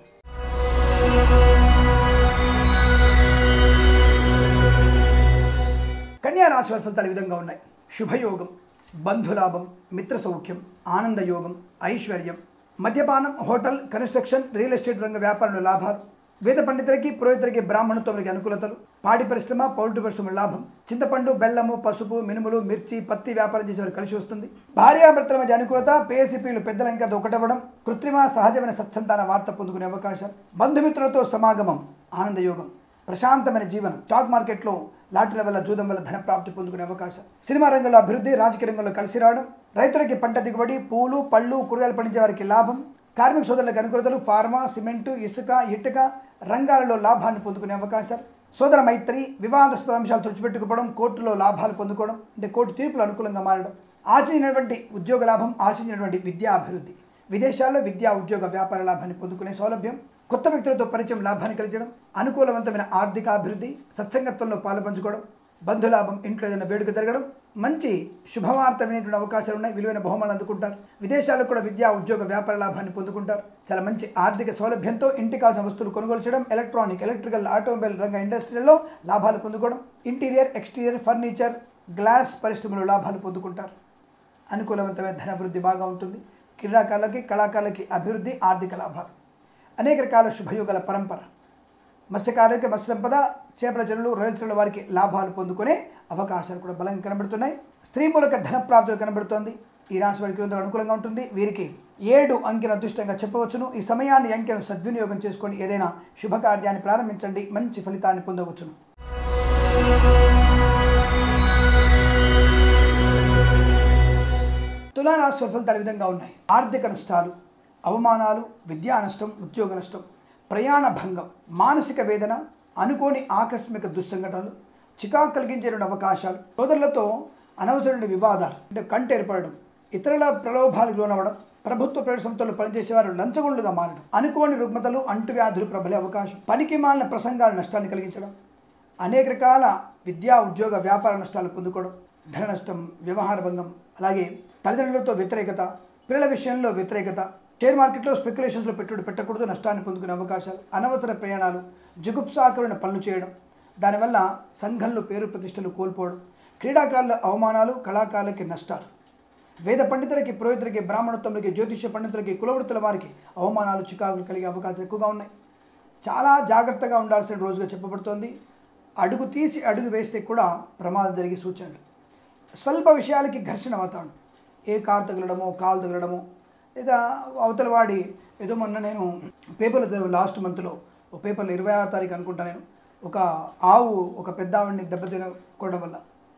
కన్యా రాశి వారి ఫలితాలు ఈ విధంగా ఉన్నాయి శుభయోగం బంధులాభం మిత్ర సౌఖ్యం ఆనందయోగం ఐశ్వర్యం మద్యపానం హోటల్ కన్స్ట్రక్షన్ రియల్ ఎస్టేట్ రంగ వ్యాపారంలో లాభాలు వేద పండితులకి పురోహితులకి బ్రాహ్మణత్వములకి అనుకూలతలు పాడి పరిశ్రమ పౌల్ట్రీ పరిశ్రమ లాభం చింతపండు బెల్లము పసుపు మినుములు మిర్చి పత్తి వ్యాపారం చేసేవారు కలిసి వస్తుంది భార్యాభర్తల మధ్య అనుకూలత పేఎస్సీపీలు పెద్దల ఇంకా ఒకటవ్వడం కృత్రిమ సహజమైన సత్సంతాన వార్త పొందుకునే అవకాశం బంధుమిత్రులతో సమాగమం ఆనందయోగం ప్రశాంతమైన జీవనం స్టాక్ మార్కెట్లో లాటరీల వల్ల జూదం వల్ల ధన ప్రాప్తి పొందుకునే అవకాశం సినిమా రంగంలో అభివృద్ధి రాజకీయ రంగంలో కలిసి రావడం రైతులకి పంట దిగుబడి పూలు పళ్ళు కూరగాయలు పండించే వారికి లాభం కార్మిక సోదరులకు అనుకూలతలు ఫార్మా సిమెంటు ఇసుక ఇటుక రంగాలలో లాభాన్ని పొందుకునే అవకాశాలు సోదర మైత్రి వివాదాస్పద అంశాలు తుడిచిపెట్టుకోవడం కోర్టులో లాభాలు పొందుకోవడం అంటే కోర్టు తీర్పులు అనుకూలంగా మారడం ఆశించినటువంటి ఉద్యోగ లాభం ఆశించినటువంటి విద్యా అభివృద్ధి విదేశాల్లో విద్యా ఉద్యోగ వ్యాపార లాభాన్ని పొందుకునే సౌలభ్యం కొత్త వ్యక్తులతో పరిచయం లాభాన్ని కలిగించడం అనుకూలవంతమైన ఆర్థిక అభివృద్ధి సత్సంగత్వంలో పాలుపంచుకోవడం బంధులాభం ఇంట్లో ఏదైనా వేడుక జరగడం మంచి శుభవార్త వినేటువంటి అవకాశాలు ఉన్నాయి విలువైన బహుమానాలు అందుకుంటారు విదేశాల్లో కూడా విద్యా ఉద్యోగ వ్యాపార లాభాన్ని పొందుకుంటారు చాలా మంచి ఆర్థిక సౌలభ్యంతో ఇంటికి కావాల్సిన వస్తువులు కొనుగోలు చేయడం ఎలక్ట్రానిక్ ఎలక్ట్రికల్ ఆటోమొబైల్ రంగ ఇండస్ట్రీలో లాభాలు పొందుకోవడం ఇంటీరియర్ ఎక్స్టీరియర్ ఫర్నిచర్ గ్లాస్ పరిశ్రమలో లాభాలు పొందుకుంటారు అనుకూలవంతమైన ధనాభివృద్ధి బాగా ఉంటుంది క్రీడాకారులకి కళాకారులకి అభివృద్ధి ఆర్థిక లాభాలు అనేక రకాల శుభయోగాల పరంపర మత్స్యకారులకి మత్స్య సంపద చేపల చెరువులు రొయ్యల చెరువుల వారికి లాభాలు పొందుకునే అవకాశాలు కూడా బలంగా కనబడుతున్నాయి స్త్రీ మూలక ధన ప్రాప్తులు కనబడుతోంది ఈ రాశి వారికి కొంత అనుకూలంగా ఉంటుంది వీరికి ఏడు అంకెను అదృష్టంగా చెప్పవచ్చును ఈ సమయాన్ని ఈ అంకెను సద్వినియోగం చేసుకొని ఏదైనా శుభకార్యాన్ని ప్రారంభించండి మంచి ఫలితాన్ని పొందవచ్చును తులారాశి ఫలితాలు ఈ విధంగా ఉన్నాయి ఆర్థిక నష్టాలు అవమానాలు విద్యా నష్టం ఉద్యోగ నష్టం ప్రయాణ భంగం మానసిక వేదన అనుకోని ఆకస్మిక దుస్సంఘటనలు చికాకు కలిగించే రెండు అవకాశాలు సోదరులతో అనవసరమైన వివాదాలు అంటే కంట ఏర్పడడం ఇతరుల ప్రలోభాలకు లోనవ్వడం ప్రభుత్వ ప్రైవేట్ సంస్థల్లో పనిచేసేవారు లంచగొండుగా మారడం అనుకోని రుగ్మతలు అంటువ్యాధులు ప్రబలే అవకాశం పనికి మాలిన ప్రసంగాలు నష్టాన్ని కలిగించడం అనేక రకాల విద్యా ఉద్యోగ వ్యాపార నష్టాలు పొందుకోవడం ధన నష్టం వ్యవహార భంగం అలాగే తల్లిదండ్రులతో వ్యతిరేకత పిల్లల విషయంలో వ్యతిరేకత షేర్ మార్కెట్లో స్పెక్యులేషన్స్లో పెట్టుబడి పెట్టకూడదు నష్టాన్ని పొందుకునే అవకాశాలు అనవసర ప్రయాణాలు జుగుప్సాకరమైన పనులు చేయడం దానివల్ల సంఘంలో పేరు ప్రతిష్టలు కోల్పోవడం క్రీడాకారుల అవమానాలు కళాకారులకి నష్టాలు వేద పండితులకి పురోహితులకి బ్రాహ్మణోత్తములకి జ్యోతిష్య పండితులకి కులవృత్తుల వారికి అవమానాలు చికాకులు కలిగే అవకాశాలు ఎక్కువగా ఉన్నాయి చాలా జాగ్రత్తగా ఉండాల్సిన రోజుగా చెప్పబడుతోంది అడుగు తీసి అడుగు వేస్తే కూడా ప్రమాదం జరిగే సూచనలు స్వల్ప విషయాలకి ఘర్షణ వాతావరణం ఏ కారు తగలడమో కాలు తగలడమో లేదా అవతల వాడి ఏదో మొన్న నేను పేపర్లో చదివాను లాస్ట్ మంత్లో ఒక పేపర్లో ఇరవై ఆరో తారీఖు అనుకుంటా నేను ఒక ఆవు ఒక పెద్ద ఆవిడ్ని దెబ్బతినకోవడం వల్ల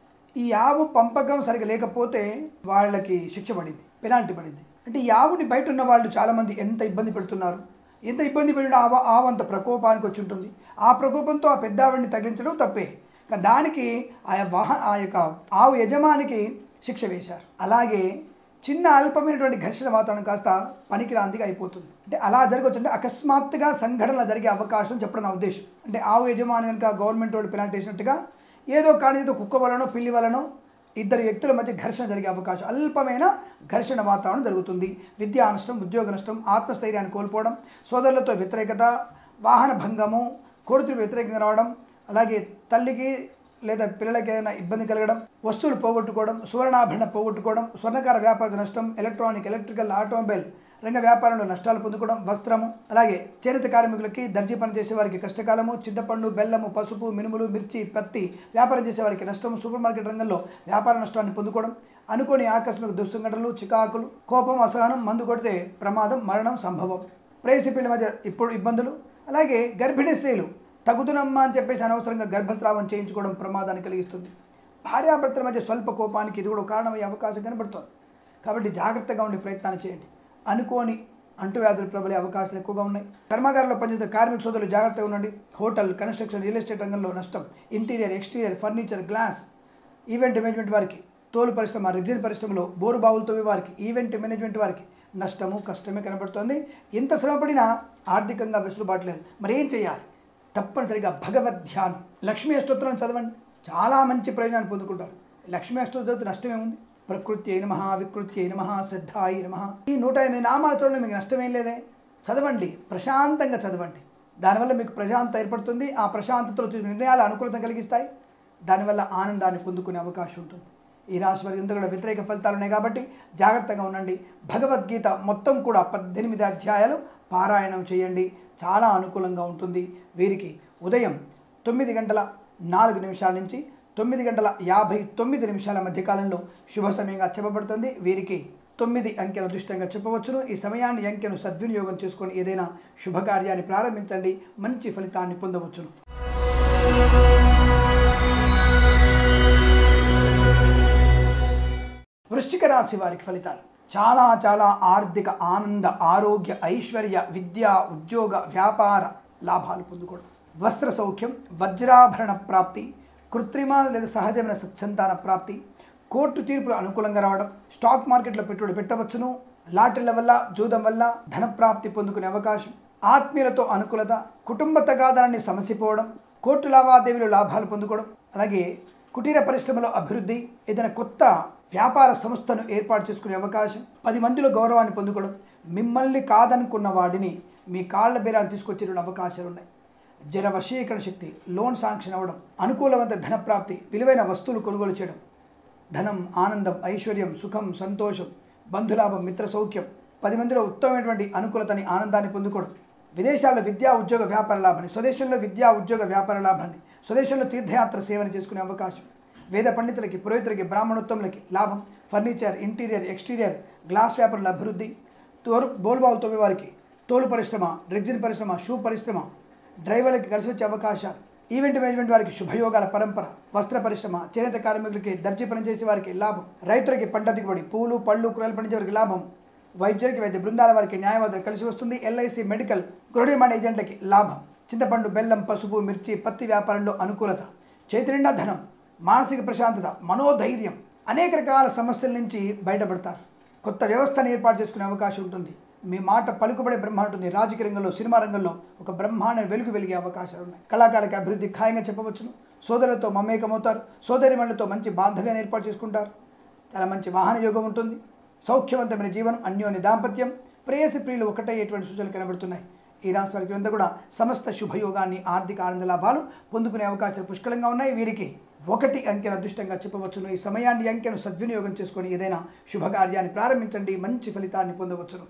ఈ ఆవు పంపకం సరిగా లేకపోతే వాళ్ళకి శిక్ష పడింది పెనాల్టీ పడింది అంటే ఈ ఆవుని బయట ఉన్న వాళ్ళు చాలామంది ఎంత ఇబ్బంది పెడుతున్నారు ఎంత ఇబ్బంది పెట్టిన ఆవ ఆవు అంత ప్రకోపానికి వచ్చి ఉంటుంది ఆ ప్రకోపంతో ఆ పెద్ద ఆవిడ్ని తగిలించడం తప్పే కానీ దానికి ఆ వాహ ఆ యొక్క ఆవు యజమానికి శిక్ష వేశారు అలాగే చిన్న అల్పమైనటువంటి ఘర్షణ వాతావరణం కాస్త పనికిరాందిగా అయిపోతుంది అంటే అలా జరగవచ్చు అంటే అకస్మాత్తుగా సంఘటనలు జరిగే అవకాశం చెప్పడం నా ఉద్దేశం అంటే ఆవు యజమాని కనుక గవర్నమెంట్ వాళ్ళు పెనాల్టీ వేసినట్టుగా ఏదో కానీ ఏదో కుక్క వలనో పిల్లి వలనో ఇద్దరు వ్యక్తుల మధ్య ఘర్షణ జరిగే అవకాశం అల్పమైన ఘర్షణ వాతావరణం జరుగుతుంది విద్యా నష్టం ఉద్యోగ నష్టం ఆత్మస్థైర్యాన్ని కోల్పోవడం సోదరులతో వ్యతిరేకత వాహన భంగము కోడితులు వ్యతిరేకంగా రావడం అలాగే తల్లికి లేదా పిల్లలకి ఏదైనా ఇబ్బంది కలగడం వస్తువులు పోగొట్టుకోవడం సువర్ణాభరణ పోగొట్టుకోవడం స్వర్ణకార వ్యాపార నష్టం ఎలక్ట్రానిక్ ఎలక్ట్రికల్ ఆటోమొబైల్ రంగ వ్యాపారంలో నష్టాలు పొందుకోవడం వస్త్రము అలాగే చేనేత కార్మికులకి దర్జీ పని చేసే వారికి కష్టకాలము చింతపండు బెల్లము పసుపు మినుములు మిర్చి పత్తి వ్యాపారం చేసే వారికి నష్టం సూపర్ మార్కెట్ రంగంలో వ్యాపార నష్టాన్ని పొందుకోవడం అనుకోని ఆకస్మిక దుస్సంఘటనలు చికాకులు కోపం అసహనం మందు కొడితే ప్రమాదం మరణం సంభవం ప్రేయసి పిల్లల మధ్య ఇప్పుడు ఇబ్బందులు అలాగే గర్భిణీ స్త్రీలు తగుదునమ్మా అని చెప్పేసి అనవసరంగా గర్భస్రావం చేయించుకోవడం ప్రమాదాన్ని కలిగిస్తుంది భార్యాభర్తల మధ్య స్వల్ప కోపానికి ఇది కూడా ఒక కారణమయ్యే అవకాశం కనబడుతోంది కాబట్టి జాగ్రత్తగా ఉండే ప్రయత్నాలు చేయండి అనుకోని అంటువ్యాధులు ప్రబలే అవకాశాలు ఎక్కువగా ఉన్నాయి కర్మాగారంలో పనిచేసే కార్మిక సోదరులు జాగ్రత్తగా ఉండండి హోటల్ కన్స్ట్రక్షన్ రియల్ ఎస్టేట్ రంగంలో నష్టం interior exterior furniture glass event management వారికి తోలు పరిశ్రమ రెజిన్ పరిశ్రమలో బోరు బావులతో వారికి ఈవెంట్ మేనేజ్మెంట్ వారికి నష్టము కష్టమే కనబడుతోంది ఎంత శ్రమపడినా ఆర్థికంగా వెసులుబాటు లేదు మరి ఏం చేయాలి తప్పనిసరిగా భగవద్ ధ్యానం లక్ష్మీ అష్టోత్తరం చదవండి చాలా మంచి ప్రయోజనాన్ని పొందుకుంటారు లక్ష్మీ అష్టోత్తరం చదివితే నష్టమేముంది ప్రకృతి అయిన మహా వికృతి అయిన మహా శ్రద్ధ అయిన మహా ఈ నూట ఎనిమిది నామాలు చదవడం మీకు నష్టమేం లేదే చదవండి ప్రశాంతంగా చదవండి దానివల్ల మీకు ప్రశాంతత ఏర్పడుతుంది ఆ ప్రశాంతతలో తీసుకునే నిర్ణయాలు అనుకూలత కలిగిస్తాయి దానివల్ల ఆనందాన్ని పొందుకునే అవకాశం ఉంటుంది ఈ రాశి వారికి ఇంత కూడా వ్యతిరేక ఫలితాలు ఉన్నాయి కాబట్టి జాగ్రత్తగా ఉండండి భగవద్గీత మొత్తం కూడా పద్దెనిమిది అధ్యాయాలు పారాయణం చేయండి చాలా అనుకూలంగా ఉంటుంది వీరికి ఉదయం తొమ్మిది గంటల నాలుగు నిమిషాల నుంచి తొమ్మిది గంటల యాభై తొమ్మిది నిమిషాల మధ్యకాలంలో శుభ సమయంగా చెప్పబడుతుంది వీరికి తొమ్మిది అంకెల అదృష్టంగా చెప్పవచ్చును ఈ సమయాన్ని ఈ అంకెను సద్వినియోగం చేసుకొని ఏదైనా శుభకార్యాన్ని ప్రారంభించండి మంచి ఫలితాన్ని పొందవచ్చును వృశ్చిక రాశి వారికి ఫలితాలు చాలా చాలా ఆర్థిక ఆనంద ఆరోగ్య ఐశ్వర్య విద్య ఉద్యోగ వ్యాపార లాభాలు పొందుకోవడం వస్త్ర సౌఖ్యం వజ్రాభరణ ప్రాప్తి కృత్రిమ లేదా సహజమైన సత్సంతాన ప్రాప్తి కోర్టు తీర్పులు అనుకూలంగా రావడం స్టాక్ మార్కెట్లో పెట్టుబడి పెట్టవచ్చును లాటరీల వల్ల జూదం వల్ల ధన ప్రాప్తి పొందుకునే అవకాశం ఆత్మీయులతో అనుకూలత కుటుంబ తగాదాన్ని సమసిపోవడం కోర్టు లావాదేవీలు లాభాలు పొందుకోవడం అలాగే కుటీర పరిశ్రమలో అభివృద్ధి ఏదైనా కొత్త వ్యాపార సంస్థను ఏర్పాటు చేసుకునే అవకాశం పది మందిలో గౌరవాన్ని పొందుకోవడం మిమ్మల్ని కాదనుకున్న వాడిని మీ కాళ్ళ బేరాలు తీసుకొచ్చే అవకాశాలు ఉన్నాయి జన వశీకరణ శక్తి లోన్ శాంక్షన్ అవ్వడం అనుకూలవంత ధన ప్రాప్తి విలువైన వస్తువులు కొనుగోలు చేయడం ధనం ఆనందం ఐశ్వర్యం సుఖం సంతోషం బంధులాభం మిత్ర సౌఖ్యం పది మందిలో ఉత్తమమైనటువంటి అనుకూలతని ఆనందాన్ని పొందుకోవడం విదేశాల్లో విద్యా ఉద్యోగ వ్యాపార లాభాన్ని స్వదేశంలో విద్యా ఉద్యోగ వ్యాపార లాభాన్ని స్వదేశంలో తీర్థయాత్ర సేవను చేసుకునే అవకాశం వేద పండితులకి పురోహితులకి బ్రాహ్మణోత్తములకి లాభం ఫర్నిచర్ ఇంటీరియర్ ఎక్స్టీరియర్ గ్లాస్ వ్యాపారుల అభివృద్ధి తోలు బోల్బావు తవ్వే వారికి తోలు పరిశ్రమ రెగ్జిన్ పరిశ్రమ షూ పరిశ్రమ డ్రైవర్లకి కలిసి వచ్చే అవకాశాలు ఈవెంట్ మేనేజ్మెంట్ వారికి శుభయోగాల పరంపర వస్త్ర పరిశ్రమ చేనేత కార్మికులకి దర్జీ పనిచేసే వారికి లాభం రైతులకి పంట దిగుబడి పూలు పళ్ళు కూరలు పండించే వారికి లాభం వైద్యులకి వైద్య బృందాల వారికి న్యాయవాదులు కలిసి వస్తుంది ఎల్ఐసి మెడికల్ గృహ నిర్మాణ ఏజెంట్లకి లాభం చింతపండు బెల్లం పసుపు మిర్చి పత్తి వ్యాపారంలో అనుకూలత చేతి నిండా ధనం మానసిక ప్రశాంతత మనోధైర్యం అనేక రకాల సమస్యల నుంచి బయటపడతారు కొత్త వ్యవస్థను ఏర్పాటు చేసుకునే అవకాశం ఉంటుంది మీ మాట పలుకుబడే బ్రహ్మ ఉంటుంది రాజకీయ రంగంలో సినిమా రంగంలో ఒక బ్రహ్మాండ వెలుగు వెలిగే అవకాశాలు ఉన్నాయి కళాకారులకి అభివృద్ధి ఖాయంగా చెప్పవచ్చును సోదరులతో మమేకమవుతారు సోదరిమణులతో మంచి బాంధవ్యాన్ని ఏర్పాటు చేసుకుంటారు చాలా మంచి వాహన యోగం ఉంటుంది సౌఖ్యవంతమైన జీవనం అన్యోన్య దాంపత్యం ప్రేయసి ప్రియులు ఒకటయ్యేటువంటి సూచనలు కనబడుతున్నాయి ఈ రాశి వారికి అంతా కూడా సమస్త శుభయోగాన్ని ఆర్థిక ఆనంద లాభాలు పొందుకునే అవకాశాలు పుష్కలంగా ఉన్నాయి వీరికి ఒకటి అంకెను అదృష్టంగా చెప్పవచ్చును ఈ సమయాన్ని అంకెను సద్వినియోగం చేసుకొని ఏదైనా శుభకార్యాన్ని ప్రారంభించండి మంచి ఫలితాన్ని పొందవచ్చును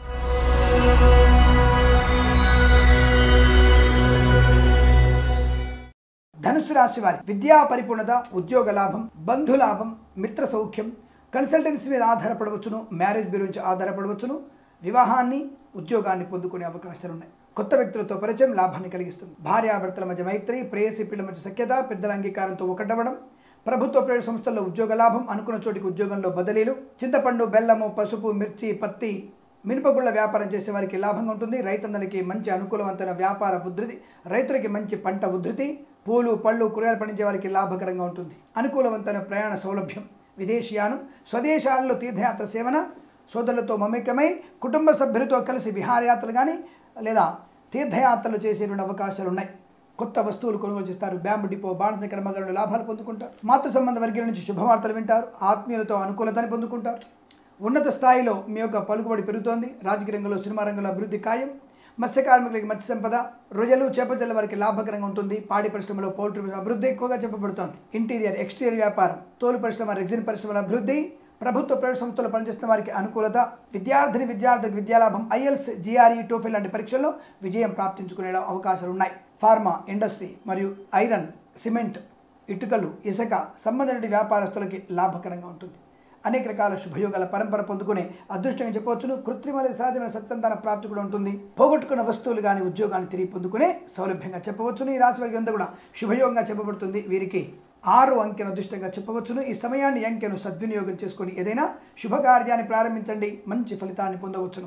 ధనుసు రాశి వారి విద్యా పరిపూర్ణత ఉద్యోగ లాభం బంధు లాభం మిత్ర సౌఖ్యం కన్సల్టెన్సీ మీద ఆధారపడవచ్చును మ్యారేజ్ బ్యూరో నుంచి ఆధారపడవచ్చును వివాహాన్ని ఉద్యోగాన్ని పొందుకునే అవకాశాలు ఉన్నాయి కొత్త వ్యక్తులతో పరిచయం లాభాన్ని కలిగిస్తుంది భార్యాభర్తల మధ్య మైత్రి ప్రేయసి పిల్లల మధ్య సఖ్యత పెద్దల అంగీకారంతో ఒకటవ్వడం ప్రభుత్వ ప్రైవేట్ సంస్థల్లో ఉద్యోగ లాభం అనుకున్న చోటికి ఉద్యోగంలో బదిలీలు చింతపండు బెల్లము పసుపు మిర్చి పత్తి మినపగుళ్ళ వ్యాపారం చేసే వారికి లాభంగా ఉంటుంది రైతన్నలకి మంచి అనుకూలవంతమైన వ్యాపార ఉధృతి రైతులకి మంచి పంట ఉధృతి పూలు పళ్ళు కూరగాయలు పండించే వారికి లాభకరంగా ఉంటుంది అనుకూలవంతమైన ప్రయాణ సౌలభ్యం విదేశీయానం స్వదేశాల్లో తీర్థయాత్ర సేవన సోదరులతో మమేకమై కుటుంబ సభ్యులతో కలిసి విహారయాత్రలు కానీ లేదా తీర్థయాత్రలు చేసేటువంటి అవకాశాలు ఉన్నాయి కొత్త వస్తువులు కొనుగోలు చేస్తారు బ్యాంబు డిపో బాణస కర్మగారులు లాభాలు పొందుకుంటారు మాతృ సంబంధ వర్గీయుల నుంచి శుభవార్తలు వింటారు ఆత్మీయులతో అనుకూలతని పొందుకుంటారు ఉన్నత స్థాయిలో మీ యొక్క పలుకుబడి పెరుగుతోంది రాజకీయ రంగంలో సినిమా రంగంలో అభివృద్ధి ఖాయం మత్స్య కార్మికులకి మత్స్య సంపద రొయ్యలు చేపజల్ల వారికి లాభకరంగా ఉంటుంది పాడి పరిశ్రమలో పౌల్ట్రీ పరిశ్రమ అభివృద్ధి ఎక్కువగా చెప్పబడుతోంది ఇంటీరియర్ ఎక్స్టీరియర్ వ్యాపారం తోలు పరిశ్రమ రెగ్జిన్ పరిశ్రమల అభివృద్ధి ప్రభుత్వ ప్రైవేట్ సంస్థల్లో పనిచేస్తున్న వారికి అనుకూలత విద్యార్థిని విద్యార్థులకు విద్యాలాభం ఐఎల్స్ జిఆర్ఈ టోఫిల్ లాంటి పరీక్షల్లో విజయం ప్రాప్తించుకునే అవకాశాలు ఉన్నాయి ఫార్మా ఇండస్ట్రీ మరియు ఐరన్ సిమెంట్ ఇటుకలు ఇసుక సంబంధించిన వ్యాపారస్తులకి లాభకరంగా ఉంటుంది అనేక రకాల శుభయోగాల పరంపర పొందుకునే అదృష్టంగా చెప్పవచ్చును కృత్రిమ లేదా సహజమైన సత్సంతాన ప్రాప్తి కూడా ఉంటుంది పోగొట్టుకున్న వస్తువులు కానీ ఉద్యోగాన్ని తిరిగి పొందుకునే సౌలభ్యంగా చెప్పవచ్చును ఈ రాశి వారికి అంతా కూడా శుభయోగంగా చెప్పబడుతుంది వీరికి ఆరు అంకెను అదృష్టంగా చెప్పవచ్చును ఈ సమయాన్ని ఈ అంకెను సద్వినియోగం చేసుకొని ఏదైనా శుభకార్యాన్ని ప్రారంభించండి మంచి ఫలితాన్ని పొందవచ్చును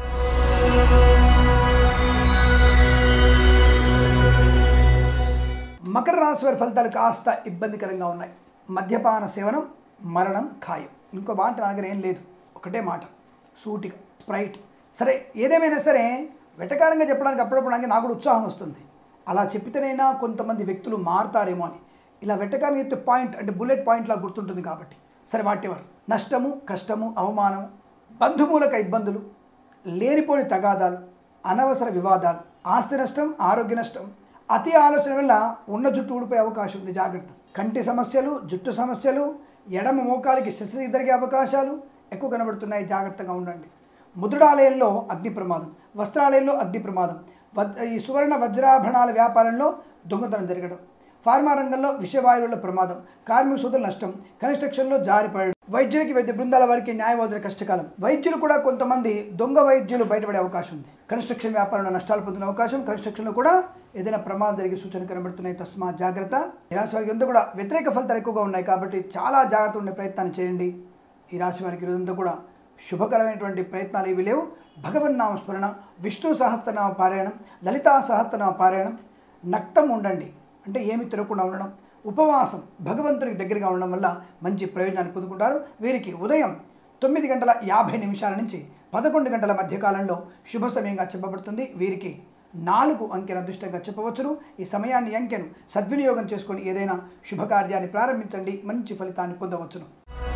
మకర రాశి వారి ఫలితాలు కాస్త ఇబ్బందికరంగా ఉన్నాయి మద్యపాన సేవనం మరణం ఖాయం ఇంకో మాట నా దగ్గర ఏం లేదు ఒకటే మాట సూటిగా స్ప్రైట్ సరే ఏదేమైనా సరే వెటకారంగా చెప్పడానికి అప్పుడప్పుడు నాకు నాకు కూడా ఉత్సాహం వస్తుంది అలా చెప్పితేనైనా కొంతమంది వ్యక్తులు మారుతారేమో అని ఇలా వెటకారం చెప్తే పాయింట్ అంటే బుల్లెట్ పాయింట్లా గుర్తుంటుంది కాబట్టి సరే వాటెవర్ నష్టము కష్టము అవమానం బంధుమూలక ఇబ్బందులు లేనిపోని తగాదాలు అనవసర వివాదాలు ఆస్తి నష్టం ఆరోగ్య నష్టం అతి ఆలోచన వల్ల ఉన్న జుట్టు ఊడిపోయే అవకాశం ఉంది జాగ్రత్త కంటి సమస్యలు జుట్టు సమస్యలు ఎడమ మోకాలికి శస్త్రక్రియ జరిగే అవకాశాలు ఎక్కువ కనబడుతున్నాయి జాగ్రత్తగా ఉండండి ముద్రణాలయంలో అగ్ని ప్రమాదం వస్త్రాలయంలో అగ్ని ప్రమాదం వజ్ ఈ సువర్ణ వజ్రాభరణాల వ్యాపారంలో దొంగతనం జరగడం ఫార్మా రంగంలో విషవాయువుల ప్రమాదం కార్మిక సోదరుల నష్టం కన్స్ట్రక్షన్లో జారిపడడం వైద్యులకి వైద్య బృందాల వారికి న్యాయవాదుల కష్టకాలం వైద్యులు కూడా కొంతమంది దొంగ వైద్యులు బయటపడే అవకాశం ఉంది కన్స్ట్రక్షన్ వ్యాపారంలో నష్టాలు పొందిన అవకాశం కన్స్ట్రక్షన్లో కూడా ఏదైనా ప్రమాదం జరిగే సూచనలు కనబడుతున్నాయి తస్మా జాగ్రత్త ఈ రాశి వారికి అంతా కూడా వ్యతిరేక ఫలితాలు ఎక్కువగా ఉన్నాయి కాబట్టి చాలా జాగ్రత్త ఉండే ప్రయత్నాన్ని చేయండి ఈ రాశి వారికి రోజంతా కూడా శుభకరమైనటువంటి ప్రయత్నాలు ఇవి లేవు భగవన్నామ స్మరణ విష్ణు సహస్రనామ పారాయణం లలితా సహస్రనామ పారాయణం నక్తం ఉండండి అంటే ఏమి తిరగకుండా ఉండడం ఉపవాసం భగవంతునికి దగ్గరగా ఉండడం వల్ల మంచి ప్రయోజనాన్ని పొందుకుంటారు వీరికి ఉదయం తొమ్మిది గంటల యాభై నిమిషాల నుంచి పదకొండు గంటల మధ్యకాలంలో శుభ సమయంగా చెప్పబడుతుంది వీరికి నాలుగు అంకెను అదృష్టంగా చెప్పవచ్చును ఈ సమయాన్ని ఈ అంకెను సద్వినియోగం చేసుకొని ఏదైనా శుభకార్యాన్ని ప్రారంభించండి మంచి ఫలితాన్ని పొందవచ్చును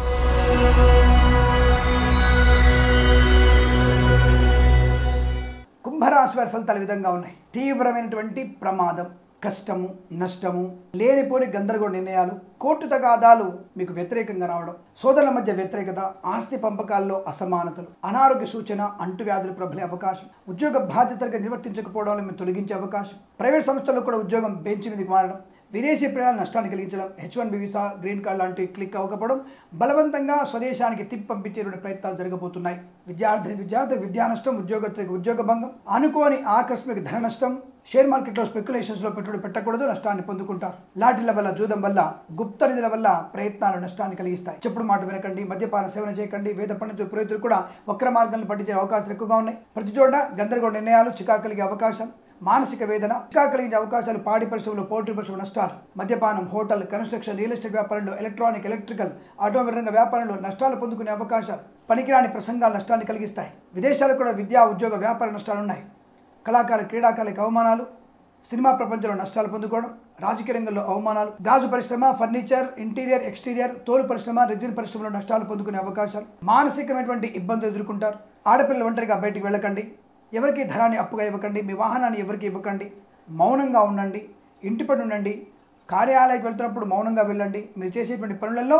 కుంభరాశి వారి ఫలితాలు ఈ విధంగా ఉన్నాయి తీవ్రమైనటువంటి ప్రమాదం కష్టము నష్టము లేనిపోని గందరగోళ నిర్ణయాలు కోర్టు తగాదాలు మీకు వ్యతిరేకంగా రావడం సోదరుల మధ్య వ్యతిరేకత ఆస్తి పంపకాల్లో అసమానతలు అనారోగ్య సూచన అంటువ్యాధులు ప్రబలే అవకాశం ఉద్యోగ బాధ్యతలుగా నిర్వర్తించకపోవడంలో మీరు తొలగించే అవకాశం ప్రైవేట్ సంస్థల్లో కూడా ఉద్యోగం బెంచ్ మీదకి మారడం విదేశీ ప్రయాణాలు నష్టాన్ని కలిగించడం H one B visa green card లాంటివి క్లిక్ అవ్వకపోవడం బలవంతంగా స్వదేశానికి తిప్పి పంపించేటువంటి ప్రయత్నాలు జరగబోతున్నాయి విద్యార్థిని విద్యార్థులకు విద్యా నష్టం ఉద్యోగస్తులకు ఉద్యోగ భంగం అనుకోని ఆకస్మిక ధన నష్టం షేర్ మార్కెట్లో స్పెక్యులేషన్స్లో పెట్టుబడి పెట్టకూడదు నష్టాన్ని పొందుకుంటారు లాటిల వల్ల జూదం వల్ల గుప్త నిధుల వల్ల ప్రయత్నాలు నష్టాన్ని కలిగిస్తాయి చెప్పుడు మాట వినకండి మద్యపాన సేవన చేయకండి వేద పండితులు పురోహితులు కూడా వక్ర మార్గాలను పట్టించే అవకాశాలు ఎక్కువగా ఉన్నాయి ప్రతి చోట గందరగోళ నిర్ణయాలు చికాకు కలిగే అవకాశం మానసిక వేదన చికాకు కలిగించే అవకాశాలు పాడి పరిశ్రమలో పోటీ పరిశ్రమ నష్టాలు మద్యపానం హోటల్ కన్స్ట్రక్షన్ రియల్ ఎస్టేట్ వ్యాపారంలో ఎలక్ట్రానిక్ ఎలక్ట్రికల్ ఆటోమొబైల్ రంగ వ్యాపారంలో నష్టాలు పొందుకునే అవకాశాలు పనికిరాని ప్రసంగాలు నష్టాన్ని కలిగిస్తాయి విదేశాలకు కూడా విద్యా ఉద్యోగ వ్యాపార నష్టాలు ఉన్నాయి కళాకార క్రీడాకారులకు అవమానాలు సినిమా ప్రపంచంలో నష్టాలు పొందుకోవడం రాజకీయ రంగంలో అవమానాలు గాజు పరిశ్రమ ఫర్నిచర్ ఇంటీరియర్ ఎక్స్టీరియర్ తోలు పరిశ్రమ రెజిన్ పరిశ్రమలో నష్టాలు పొందుకునే అవకాశాలు మానసికమైనటువంటి ఇబ్బందులు ఎదుర్కొంటారు ఆడపిల్లలు ఒంటరిగా బయటికి వెళ్ళకండి ఎవరికి ధనాన్ని అప్పుగా ఇవ్వకండి మీ వాహనాన్ని ఎవరికి ఇవ్వకండి మౌనంగా ఉండండి ఇంటి పని ఉండండి కార్యాలయానికి వెళ్తున్నప్పుడు మౌనంగా వెళ్ళండి మీరు చేసేటువంటి పనులలో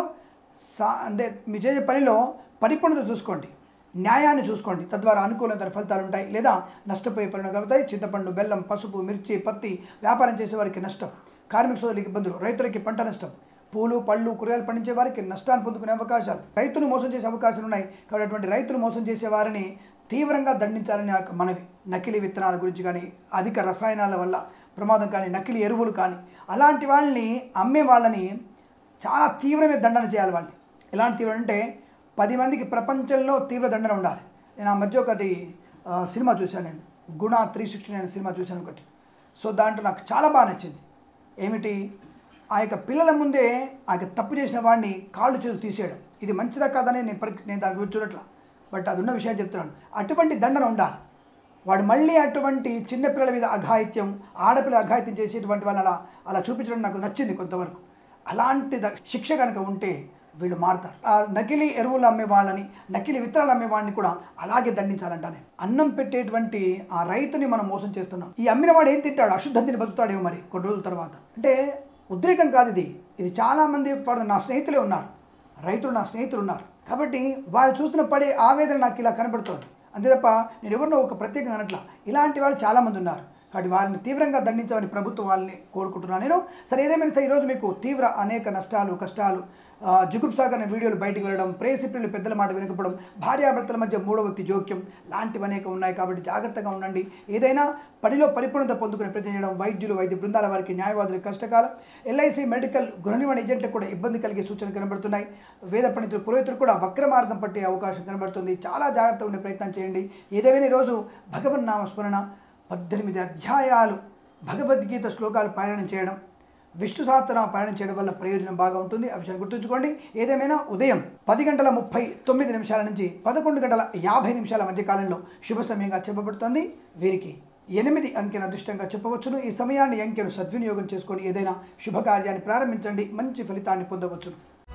సా అంటే మీరు చేసే పనిలో పరిపూర్ణత చూసుకోండి న్యాయాన్ని చూసుకోండి తద్వారా అనుకూలమైన ఫలితాలు ఉంటాయి లేదా నష్టపోయే పరిణామాలు కలుగుతాయి చింతపండు బెల్లం పసుపు మిర్చి పత్తి వ్యాపారం చేసే వారికి నష్టం కార్మిక సోదరులకు ఇబ్బందులు రైతులకి పంట నష్టం పూలు పళ్ళు కూరగాయలు పండించే వారికి నష్టాన్ని పొందుకునే అవకాశాలు రైతును మోసం చేసే అవకాశాలు ఉన్నాయి కాబట్టి అటువంటి రైతును మోసం చేసే వారిని తీవ్రంగా దండించాలని ఒక మనవి నకిలీ విత్తనాల గురించి కానీ అధిక రసాయనాల వల్ల ప్రమాదం కానీ నకిలీ ఎరువులు కానీ అలాంటి వాళ్ళని అమ్మే వాళ్ళని చాలా తీవ్రమైన దండన చేయాలి వాళ్ళని ఎలాంటి తీవ్రం అంటే పది మందికి ప్రపంచంలో తీవ్ర దండన ఉండాలి నేను ఆ మధ్య ఒకటి ఆ, సినిమా చూశాను నేను గుణ త్రీ సిక్స్టీ నైన్ సినిమా చూశాను ఒకటి సో దాంట్లో నాకు చాలా బాగా నచ్చింది ఏమిటి ఆ యొక్క పిల్లల ముందే ఆ యొక్క తప్పు చేసిన వాడిని కాళ్ళు చేతులు తీసేయడం ఇది మంచిదా కాదని నేను పరి నేను దాని గురించి చూడట్లా బట్ అది ఉన్న విషయం చెప్తున్నాను అటువంటి దండన ఉండాలి వాడు మళ్ళీ అటువంటి చిన్నపిల్లల మీద అఘాయిత్యం ఆడపిల్ల అఘాయిత్యం చేసేటువంటి వాళ్ళని అలా అలా చూపించడం నాకు నచ్చింది కొంతవరకు అలాంటి ద- శిక్ష కనుక ఉంటే వీళ్ళు మారుతారు ఆ నకిలీ ఎరువులు అమ్మే వాళ్ళని నకిలీ విత్తనాలు అమ్మే వాళ్ళని కూడా అలాగే దండించాలంట నేను అన్నం పెట్టేటువంటి ఆ రైతుని మనం మోసం చేస్తున్నాం ఈ అమ్మిన వాడు ఏం తింటాడు అశుద్ధం తిని బతుకుతాడేమో మరి కొన్ని రోజుల తర్వాత అంటే ఉద్రేకం కాదు ఇది ఇది చాలామంది పడ నా స్నేహితులే ఉన్నారు రైతులు నా స్నేహితులు ఉన్నారు కాబట్టి వారు చూస్తున్న పడే ఆవేదన నాకు ఇలా కనబడుతోంది అంతే తప్ప నేను ఎవరినో ఒక ప్రత్యేకంగా అనట్లా ఇలాంటి వాళ్ళు చాలామంది ఉన్నారు కాబట్టి వారిని తీవ్రంగా దండించమని ప్రభుత్వం వాళ్ళని కోరుకుంటున్నాను నేను సరే ఏదేమైనా సరే ఈరోజు మీకు తీవ్ర అనేక నష్టాలు కష్టాలు ఆ, జుగుప్సాగర్ వీడియోలు బయటికి వెళ్ళడం ప్రేసిపిల్లు పెద్దల మాట వినకపోవడం భార్యాభర్తల మధ్య మూడో వ్యక్తి జోక్యం లాంటివి అనేక ఉన్నాయి కాబట్టి జాగ్రత్తగా ఉండండి ఏదైనా పనిలో పరిపూర్ణత పొందుకునే ప్రయత్నం చేయడం వైద్యులు వైద్య బృందాల వారికి న్యాయవాదులకు కష్టకాలం ఎల్ఐసి మెడికల్ గృహ నిర్మాణ ఏజెంట్లకు కూడా ఇబ్బంది కలిగే సూచనలు కనబడుతున్నాయి వేద పండితులు పురోహితులు కూడా వక్ర మార్గం పట్టే అవకాశం కనబడుతుంది చాలా జాగ్రత్తగా ఉండే ప్రయత్నం చేయండి ఏదేమైనా ఈరోజు భగవన్నామ స్మరణ పద్దెనిమిది అధ్యాయాలు భగవద్గీత శ్లోకాలు పారాయణం చేయడం విష్ణు సహస్రనామ పారాయణం చేయడం వల్ల ప్రయోజనం బాగా ఉంటుంది ఆ విషయాన్ని గుర్తుంచుకోండి ఏదేమైనా ఉదయం పది గంటల ముప్పై తొమ్మిది నిమిషాల నుంచి పదకొండు గంటల యాభై నిమిషాల మధ్య కాలంలో శుభ సమయంగా చెప్పబడుతుంది వీరికి ఎనిమిది అంకెను అదృష్టంగా చెప్పవచ్చును ఈ సమయాన్ని ఈ అంకెను సద్వినియోగం చేసుకొని ఏదైనా శుభకార్యాన్ని ప్రారంభించండి మంచి ఫలితాన్ని పొందవచ్చును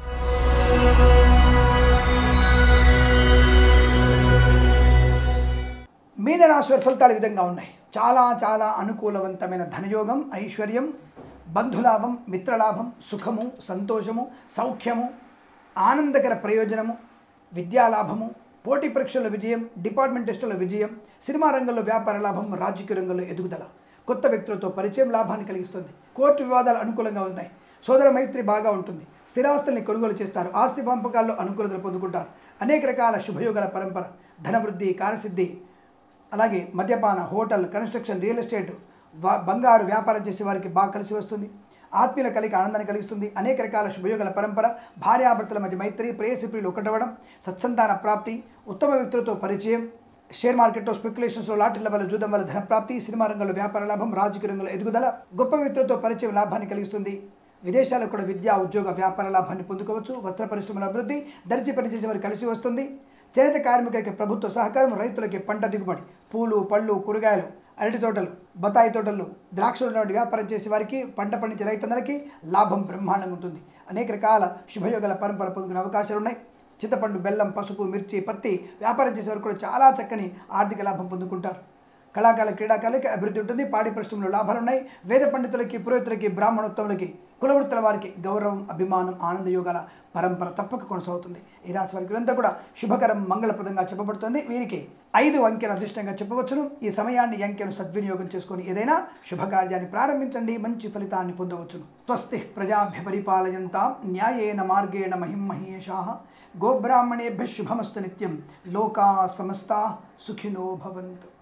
మీన రాశి వారి ఫలితాలు ఈ విధంగా ఉన్నాయి చాలా చాలా అనుకూలవంతమైన ధనయోగం ఐశ్వర్యం బంధులాభం మిత్రలాభం సుఖము సంతోషము సౌఖ్యము ఆనందకర ప్రయోజనము విద్యాలాభము పోటీ పరీక్షల్లో విజయం డిపార్ట్మెంట్ టెస్టుల్లో విజయం సినిమా రంగంలో వ్యాపార లాభం రాజకీయ రంగంలో ఎదుగుదల కొత్త వ్యక్తులతో పరిచయం లాభాన్ని కలిగిస్తుంది కోర్టు వివాదాలు అనుకూలంగా ఉన్నాయి సోదర మైత్రి బాగా ఉంటుంది స్థిరాస్తుల్ని కొనుగోలు చేస్తారు ఆస్తి పంపకాల్లో అనుకూలతలు పొందుకుంటారు అనేక రకాల శుభయోగాల పరంపర ధనవృద్ధి కార్యసిద్ధి అలాగే మద్యపాన హోటల్ కన్స్ట్రక్షన్ రియల్ ఎస్టేట్ వా- బంగారు వ్యాపారం చేసే వారికి బాగా కలిసి వస్తుంది ఆత్మీయుల కలిగి ఆనందాన్ని కలిగిస్తుంది అనేక రకాల శుభయోగాల పరంపర భార్యాభర్తల మధ్య మైత్రి ప్రేయసిప్రియులు ఒకటవడం సత్సంతాన ప్రాప్తి ఉత్తమ వ్యక్తులతో పరిచయం షేర్ మార్కెట్లో స్పెక్యులేషన్స్లో లాటరీల వల్ల జూదం వల్ల ధన ప్రాప్తి సినిమా రంగంలో వ్యాపార లాభం రాజకీయ రంగంలో ఎదుగుదల గొప్ప వ్యక్తులతో పరిచయం లాభాన్ని కలిగిస్తుంది విదేశాలకు కూడా విద్యా ఉద్యోగ వ్యాపార లాభాన్ని పొందుకోవచ్చు వస్త్ర పరిశ్రమల అభివృద్ధి దర్జీ పనిచేసే వారికి కలిసి వస్తుంది చేనేత కార్మికులకి ప్రభుత్వ సహకారం రైతులకి పంట దిగుబడి పూలు పళ్ళు కూరగాయలు అరటి తోటలు బత్తాయి తోటలు ద్రాక్షలు లాంటి వ్యాపారం చేసే వారికి పంట పండించే రైతులందరికీ లాభం బ్రహ్మాండంగా ఉంటుంది అనేక రకాల శుభయోగాల పరంపర పొందుకునే అవకాశాలు ఉన్నాయి చింతపండు బెల్లం పసుపు మిర్చి పత్తి వ్యాపారం చేసే వారు కూడా చాలా చక్కని ఆర్థిక లాభం పొందుకుంటారు కళాకాల క్రీడాకారులకి అభివృద్ధి ఉంటుంది పాడి పరిశ్రమలో లాభాలు ఉన్నాయి వేద పండితులకి పురోహితులకి బ్రాహ్మణోత్తములకి కులవృత్తుల వారికి గౌరవం అభిమానం ఆనందయోగాల పరంపర తప్పక కొనసాగుతుంది ఈ రాశి వారికి అంతా కూడా శుభకరం మంగళప్రదంగా చెప్పబడుతుంది వీరికి ఐదు అంకెను అదృష్టంగా చెప్పవచ్చును ఈ సమయాన్ని ఈ అంకెను సద్వినియోగం చేసుకొని ఏదైనా శుభకార్యాన్ని ప్రారంభించండి మంచి ఫలితాన్ని పొందవచ్చును స్వస్తి ప్రజాభ్య పరిపాలయంతాం న్యాయేన మార్గేణ మహిం మహేషా గోబ్రాహ్మణేభ్య శుభమస్తు నిత్యం లోకా సమస్తా సుఖినో భవంతు